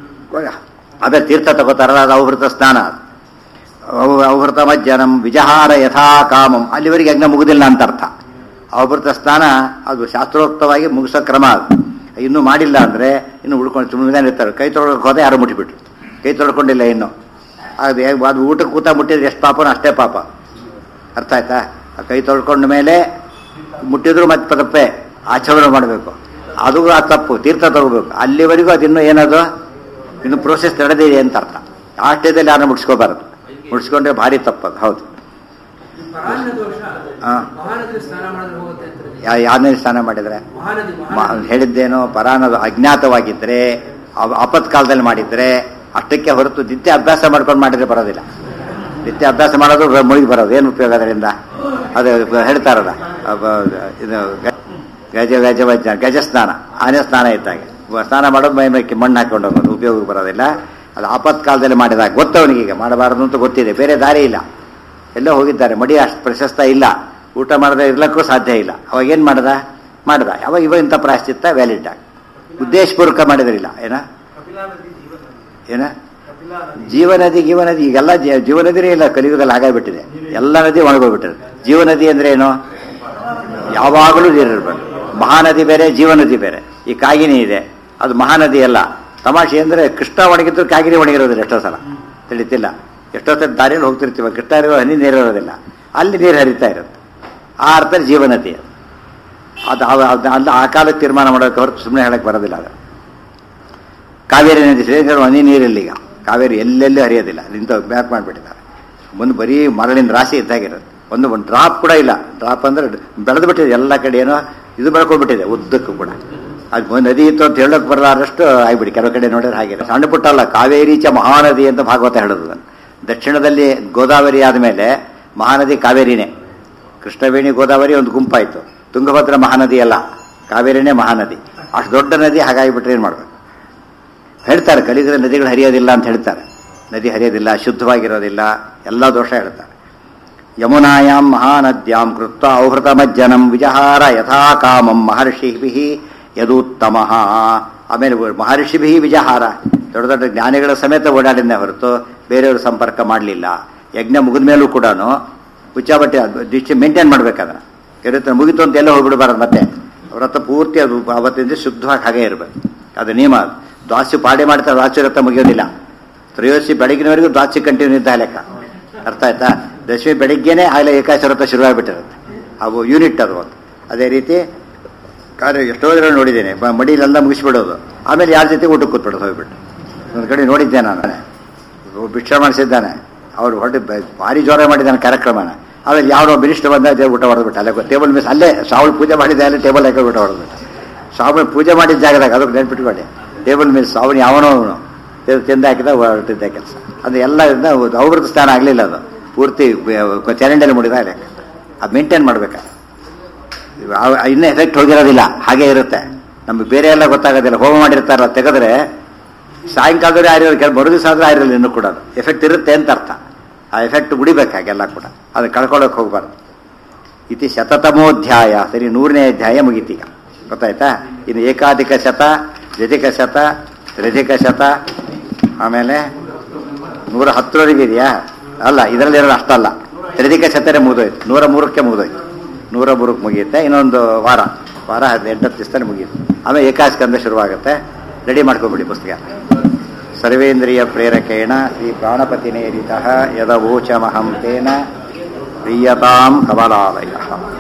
ಅದೇ ತೀರ್ಥ ತಗೋತಾರಲ್ಲ ಅದು ಅವಭೃತ ಸ್ನಾನ ಅದು. ಅವ- ಅವಭೃತ ಮಜ್ಜನಂ ವಿಜಹಾರ ಯಥಾ ಕಾಮಂ ಅಲ್ಲಿವರೆಗೆ ಯಜ್ಞ ಮುಗುದಿಲ್ಲ ಅಂತ ಅರ್ಥ ಅವಭೃತ ಸ್ನಾನ ಅದು ಶಾಸ್ತ್ರೋಕ್ತವಾಗಿ ಮುಗಿಸೋ ಕ್ರಮ ಅದು ಇನ್ನೂ ಮಾಡಿಲ್ಲ ಅಂದ್ರೆ ಇನ್ನು ಉಳ್ಕೊಂಡು ಸುಮ್ಮನೆ ಇರ್ತಾರೆ ಕೈ ತೊಳ್ಕೊಳಕ್ಕೆ ಹೋದೆ ಯಾರು ಮುಟ್ಟಿಬಿಟ್ರು ಕೈ ತೊಳ್ಕೊಂಡಿಲ್ಲ ಇನ್ನು ಅದು ಹೇಗ್- ಅದು ಊಟಕ್ಕೆ ಕೂತ ಮುಟ್ಟಿದ್ರೆ ಎಷ್ಟು ಪಾಪನೋ ಅಷ್ಟೇ ಪಾಪ ಅರ್ಥ ಆಯ್ತಾ ಆ ಕೈ ತೊಳ್ಕೊಂಡ ಮೇಲೆ ಮುಟ್ಟಿದ್ರು ಮತ್ತೆ ತಪ್ಪೆ ಆಚರಣೆ ಮಾಡಬೇಕು ಅದು ಆ ತಪ್ಪು ತೀರ್ಥ ತಗೋಬೇಕು ಅಲ್ಲಿವರೆಗೂ ಅದಿನ್ನೂ ಏನದು ಇನ್ನು ಪ್ರೋಸೆಸ್ ನಡೆದಿದೆ ಅಂತ ಅರ್ಥ ಆ ಸ್ಟೇಜಲ್ಲಿ ಯಾರನ್ನ ಮುಟ್ಸ್ಕೋಬಾರದು ಮುಟ್ಸ್ಕೊಂಡ್ರೆ ಭಾರಿ ತಪ್ಪದು ಹೌದು ಈ ಪರಾನ್ನ ದೋಷ ಹಾ. ಮಹಾನದಿ ಸ್ನಾನ ಮಾಡಿದ್ರೆ ಹೋಗುತ್ತೆ ಅಂತಾರೆ ಯಾ ಯಾರನ್ನೇ ಸ್ನಾನ ಮಾಡಿದ್ರೆ ಮಹಾನದಿ ಮ- ಮಹಾನದಿ ಹೇಳಿದ್ದೇನೋ ಪರಾನದು ಅಜ್ಞಾತವಾಗಿದ್ದರೆ ಅವ- ಆಪತ್ಕಾಲದಲ್ಲಿ ಮಾಡಿದ್ರೆ ಅಷ್ಟಕ್ಕೆ ಹೊರತು ನಿತ್ಯ ಅಭ್ಯಾಸ ಮಾಡ್ಕೊಂಡು ಮಾಡಿದ್ರೆ ಬರೋದಿಲ್ಲ ನಿತ್ಯ ಅಭ್ಯಾಸ ಮಾಡೋದು ರ- ಮುಳುಗಿ ಬರೋದು ಏನು ಉಪಯೋಗ ಅದರಿಂದ ಅದು ಬ- ಹೇಳ್ತಾರಲ್ಲ ಅಬ್ಬ- ಇದು ಗ- ಗಜ ಗಜ ವಜ್ಜ ಗಜ ಸ್ನಾನ ಆನೆ ಸ್ನಾನ ಇದ್ದಾಗೆ ವ- ಸ್ನಾನ ಮಾಡೋದು ಮೈ ಮೇಕ್ಕೆ ಮಣ್ಣು ಹಾಕೊಂಡು ಹೋಗೋದು ಉಪಯೋಗ ಬರೋದಿಲ್ಲ ಅದು ಆಪತ್ಕಾಲದಲ್ಲಿ ಮಾಡಿದಾಗ ಗೊತ್ತವನಿಗೆ ಈಗ ಮಾಡಬಾರದು ಅಂತ ಗೊತ್ತಿದೆ ಬೇರೆ ದಾರಿ ಇಲ್ಲ ಎಲ್ಲೋ ಹೋಗಿದ್ದಾರೆ ಮಡಿ ಅಷ್ಟು ಪ್ರಶಸ್ತ ಇಲ್ಲ ಊಟ ಮಾಡದೆ ಇರ್ಲಕ್ಕೂ ಸಾಧ್ಯ ಇಲ್ಲ ಅವಾಗ ಏನು ಮಾಡ್ದ ಮಾಡ್ದ ಅವಾಗ ಇವಾಗ ಇಂಥ ಪ್ರಾಯಶ್ಚಿತ್ತ ವ್ಯಾಲಿಡ್ ಆಗಿ ಉದ್ದೇಶಪೂರ್ವಕ ಮಾಡಿದ್ರಿಲ್ಲ ಏನ ಕಪಿಲಾ ನದಿ ಜೀವನ ನದಿ. ಏನ ಕಪಿಲಾ ನದಿ ಜೀವನದಿ ಜೀವನದಿ ಈಗೆಲ್ಲ ಜೀ- ಜೀವನದಿನೇ ಇಲ್ಲ ಕಲಿಯುಗದಲ್ಲಿ ಹಾಗಾಗ್ಬಿಟ್ಟಿದೆ ಎಲ್ಲ ನದಿ ಒಣಗೋಗ್ಬಿಟ್ಟಿದೆ ಜೀವನದಿ ಅಂದ್ರೆ ಏನು ಯಾವಾಗಲೂ ನೀರಿರ್ಬೇಕು ಮಹಾನದಿ ಬೇರೆ ಜೀವನದಿ ಬೇರೆ ಈ ಕಾಗಿನಿ ಇದೆ ಅದು ಮಹಾನದಿ ಅಲ್ಲ ತಮಾಷೆ ಅಂದ್ರೆ ಕೃಷ್ಣ ಒಣಗಿದ್ರು ಕಾಗಿನಿ ಒಣಗಿರೋದಿಲ್ಲ ಎಷ್ಟೋ ಸಲ ತಿಳಿತಿಲ್ಲ ಎಷ್ಟೋ ಸಲ ದಾರಿಯಲ್ಲಿ ಹೋಗ್ತಿರ್ತೀವಿ ಕೃಷ್ಣ ಇರೋ ಹನಿ ನೀರಿರೋದಿಲ್ಲ ಅಲ್ಲಿ ನೀರು ಹರಿತಾ ಇರುತ್ತೆ ಆ ಅರ್ಥದಲ್ಲಿ ಜೀವನದಿ ಅದು. ಅದು ಅವ- ಅದು ಅಲ್ಲ ಆ ಕಾಲಕ್ಕೆ ತೀರ್ಮಾನ ಮಾಡೋಕೆ ಹೊರತು ಸುಮ್ಮನೆ ಹೇಳಕ್ ಬರೋದಿಲ್ಲ ಅದು ಕಾವೇರಿ ನದಿ ಶ್ರೀಧರ ಹನಿ ನೀರಿಲ್ಲ ಈಗ ಕಾವೇರಿ ಎಲ್ಲೆಲ್ಲೂ ಹರಿಯೋದಿಲ್ಲ ನಿಂತ ಬ್ಯಾಕ್ ಮಾಡಿಬಿಟ್ಟಿದ್ದಾರೆ ಮುಂದೆ ಬರೀ ಮರಳಿನ ರಾಶಿ ಇದ್ದಾಗಿರೋದು ಒಂದು ಒಂದು ಡ್ರಾಪ್ ಕೂಡ ಇಲ್ಲ ಡ್ರಾಪ್ ಅಂದ್ರೆ ಬೆಳೆದು ಬಿಟ್ಟಿದೆ ಎಲ್ಲ ಕಡೆ ಏನೋ ಇದು ಬೆಳ್ಕೊಂಡ್ಬಿಟ್ಟಿದೆ ಉದ್ದಕ್ಕೂ ಕೂಡ ಅದು ಒಂದು ನದಿ ಇತ್ತು ಅಂತ ಹೇಳೋಕೆ ಬರಲಾರಷ್ಟು ಆಗಿಬಿಡಿ ಕೆಲವು ಕಡೆ ನೋಡಿದ್ರೆ ಹಾಗೆ ಸಣ್ಣ ಪುಟ್ಟ ಅಲ್ಲ ಕಾವೇರಿ ಚ ಮಹಾನದಿ ಅಂತ ಭಾಗವತ ಹೇಳೋದು ಅದನ್ನು. ದಕ್ಷಿಣದಲ್ಲಿ ಗೋದಾವರಿ ಆದಮೇಲೆ ಮಹಾನದಿ ಕಾವೇರಿನೇ ಕೃಷ್ಣವೇಣಿ ಗೋದಾವರಿ ಒಂದು ಗುಂಪಾಯಿತು ತುಂಗಭದ್ರಾ ಮಹಾನದಿ ಅಲ್ಲ ಕಾವೇರಿನೇ ಮಹಾನದಿ ಅಷ್ಟು ದೊಡ್ಡ ನದಿ ಹಾಗಾಗಿಬಿಟ್ರೆ ಏನು ಮಾಡ್ಬೇಕು ಹೇಳ್ತಾರೆ ಕಲಿಗರ ನದಿಗಳು ಹರಿಯೋದಿಲ್ಲ ಅಂತ ಹೇಳ್ತಾರೆ ನದಿ ಹರಿಯೋದಿಲ್ಲ ಶುದ್ಧವಾಗಿರೋದಿಲ್ಲ ಎಲ್ಲ ದೋಷ ಹೇಳ್ತಾರೆ ಯಮುನಾಯಾಂ ಮಹಾನದ್ಯಾಂ ಕೃತ್ವ ಔಹೃತಮಜ್ಜನಂ ವಿಜಹಾರ ಯಥಾ ಕಾಮಂ ಮಹರ್ಷಿಭಿ ಯದೂತ್ತಮ ಆಮೇಲೆ ಮಹರ್ಷಿಭಿ ವಿಜಹಾರ ದೊಡ್ಡ ದೊಡ್ಡ ಜ್ಞಾನಿಗಳ ಸಮೇತ ಓಡಾಡಿದ್ದೇ ಹೊರತು ಬೇರೆಯವರು ಸಂಪರ್ಕ ಮಾಡಲಿಲ್ಲ ಯಜ್ಞ ಮುಗಿದ ಮೇಲೂ ಕೂಡ ಹುಚ್ಚಾಬಟ್ಟೆ ದಿಷ್ಟಿ ಮೇಂಟೈನ್ ಮಾಡ್ಬೇಕದನ್ನ ಇರುತ್ತೆ ಮುಗಿತು ಅಂತ ಎಲ್ಲ ಹೋಗ್ಬಿಡ್ಬಾರ್ದು ಮತ್ತೆ ವ್ರತ ಪೂರ್ತಿ ಅದು ಅವತ್ತಿಂದ ಶುದ್ಧವಾಗಿ ಹಾಗೆ ಇರಬೇಕು ಅದು ನಿಯಮ ಅದು. ದ್ವಾಸಿ ಪಾಡಿ ಮಾಡ್ತಾರೆ ದ್ವಾಸಿ ವ್ರತ ಮುಗಿಯೋದಿಲ್ಲ ತ್ರಯೋದಶಿ ಬೆಳಗಿನವರೆಗೂ ದ್ವಾಸಿ ಕಂಟಿನ್ಯೂ ಇದ್ದ ಲೆಕ್ಕ ಅರ್ಥ ಆಯ್ತಾ ದಶಮಿ ಬೆಳಿಗ್ಗೆನೆ ಆಗಲೇ ಏಕಾಶ ವ್ರತ ಶುರುವಾಗಿಬಿಟ್ಟಿರುತ್ತೆ ಅವು ಯೂನಿಟ್ ಅದು ಒಂದು ಅದೇ ರೀತಿ ಕಾರ್ಯ ಎಷ್ಟೋ ಜನ ನೋಡಿದ್ದೇನೆ ಬ- ಮಡಿಲೆಲ್ಲ ಮುಗಿಸ್ಬಿಡೋದು ಆಮೇಲೆ ಯಾರ ಜೊತೆ ಊಟಕ್ಕೆ ಕೂತ್ಬಿಡೋದು ಹೋಗ್ಬಿಟ್ಟು ಒಂದು ಕಡೆ ನೋಡಿದ್ದೆ ನಾನು ಒಬ್ಬ ಭಿಕ್ಷೆ ಮಾಡಿಸಿದ್ದಾನೆ ಅವ್ರು ಹೊಟ್ಟೆ ಬ- ಭಾರಿ ಜೋರ ಮಾಡಿದ್ದಾನೆ ಕಾರ್ಯಕ್ರಮನ ಆಮೇಲೆ ಯಾವನೋ ಮಿನಿಸ್ಟರ್ ಬಂದ ಅದೇ ಊಟ ಹೊಡೆದ್ಬಿಟ್ಟು ಅಲ್ಲೇ ಟೇಬಲ್ ಮಿಸ್ ಅಲ್ಲೇ ಸಾವಳು ಪೂಜೆ ಮಾಡಿದ್ದೆ ಅಲ್ಲೇ ಟೇಬಲ್ ಹಾಕಿ ಊಟ ಹೊಡೆದ್ಬಿಟ್ಟು ಸಾವಳು ಪೂಜೆ ಮಾಡಿದ ಜಾಗದಾಗ ಅದಕ್ಕೆ ನೆನ್ಪಿಟ್ಕೊಳ್ಳಿ ಟೇಬಲ್ ಮಿಸ್ ಅವನು ಯಾವನೋ ಅವನು ತಿಂದ ಹಾಕಿದ ಹೊರಟಿದ್ದ ಕೆಲಸ ಅದು ಎಲ್ಲ ಅವೃತ ಸ್ಥಾನ ಆಗಲಿಲ್ಲ ಅದು ಪೂರ್ತಿ ಬ- ಚರಂಡಿಯಲ್ಲಿ ಮುಡಿದ ಲೆಕ್ಕ ಅದು ಮೇಂಟೈನ್ ಮಾಡ್ಬೇಕಾದ್ರೆ ಇನ್ನೂ ಎಫೆಕ್ಟ್ ಹೋಗಿರೋದಿಲ್ಲ ಹಾಗೆ ಇರುತ್ತೆ ನಮ್ಗೆ ಬೇರೆ ಎಲ್ಲ ಗೊತ್ತಾಗೋದಿಲ್ಲ ಹೋಮ ಮಾಡಿರ್ತಾರಲ್ಲ ತೆಗೆದ್ರೆ ಸಾಯಂಕಾಲದಲ್ಲಿ ಆರಿರೋದು ಕೆಲ ಮರು ದಿವಸ ಆದ್ರೆ ಆರಿರಲ್ಲ ಇನ್ನೂ ಕೂಡ ಎಫೆಕ್ಟ್ ಇರುತ್ತೆ ಅಂತ ಅರ್ಥ ಆ ಎಫೆಕ್ಟ್ ಉಡಿಬೇಕು ಹಾಗೆಲ್ಲ ಕೂಡ ಅದು ಕಳ್ಕೊಳ್ಳೋಕೆ ಹೋಗ್ಬಾರ್ದು ಇತಿ ಶತತಮೋಧ್ಯಾಯ ಸರಿ ನೂರನೇ ಅಧ್ಯಾಯ ಮುಗೀತೀಗ ಗೊತ್ತಾಯ್ತಾ ಇನ್ನು ಏಕಾಧಿಕ ಶತ ದ್ವಿಧಿಕ ಶತ ತ್ರಿಧಿಕ ಶತ ಆಮೇಲೆ ನೂರ ಹತ್ತರವರೆಗೆ ಇದೆಯಾ ಅಲ್ಲ ಇದರಲ್ಲಿ ಇರೋದು ಅಷ್ಟಲ್ಲ ತ್ರಿಧಿಕ ಶತನೇ ಮುಗಿದೋಯ್ತು ನೂರ ಮೂರಕ್ಕೆ ಮುಗಿದೋಯ್ತು ನೂರ ಮೂರಕ್ಕೆ ಮುಗಿಯುತ್ತೆ ಇನ್ನೊಂದು ವಾರ ವಾರ ಹದಿನೆಂಟತ್ತು ದಿವಸದಲ್ಲಿ ಮುಗಿಯುತ್ತೆ ಆಮೇಲೆ ಏಕಾಸ್ಕಂದ ಶುರುವಾಗುತ್ತೆ ರೆಡಿ ಮಾಡ್ಕೊಬಿಡಿ ಪುಸ್ತಕ ಸರ್ವೇಂದ್ರಿಯ ಪ್ರೇರಕೇಣ ಶ್ರೀ ಪ್ರಾಣಪತಿನೇರಿತಃ ಯದವೋಚಮಹಂ ತೇನ ಪ್ರೀಯತಾಂ ಕಮಲಾಲಯ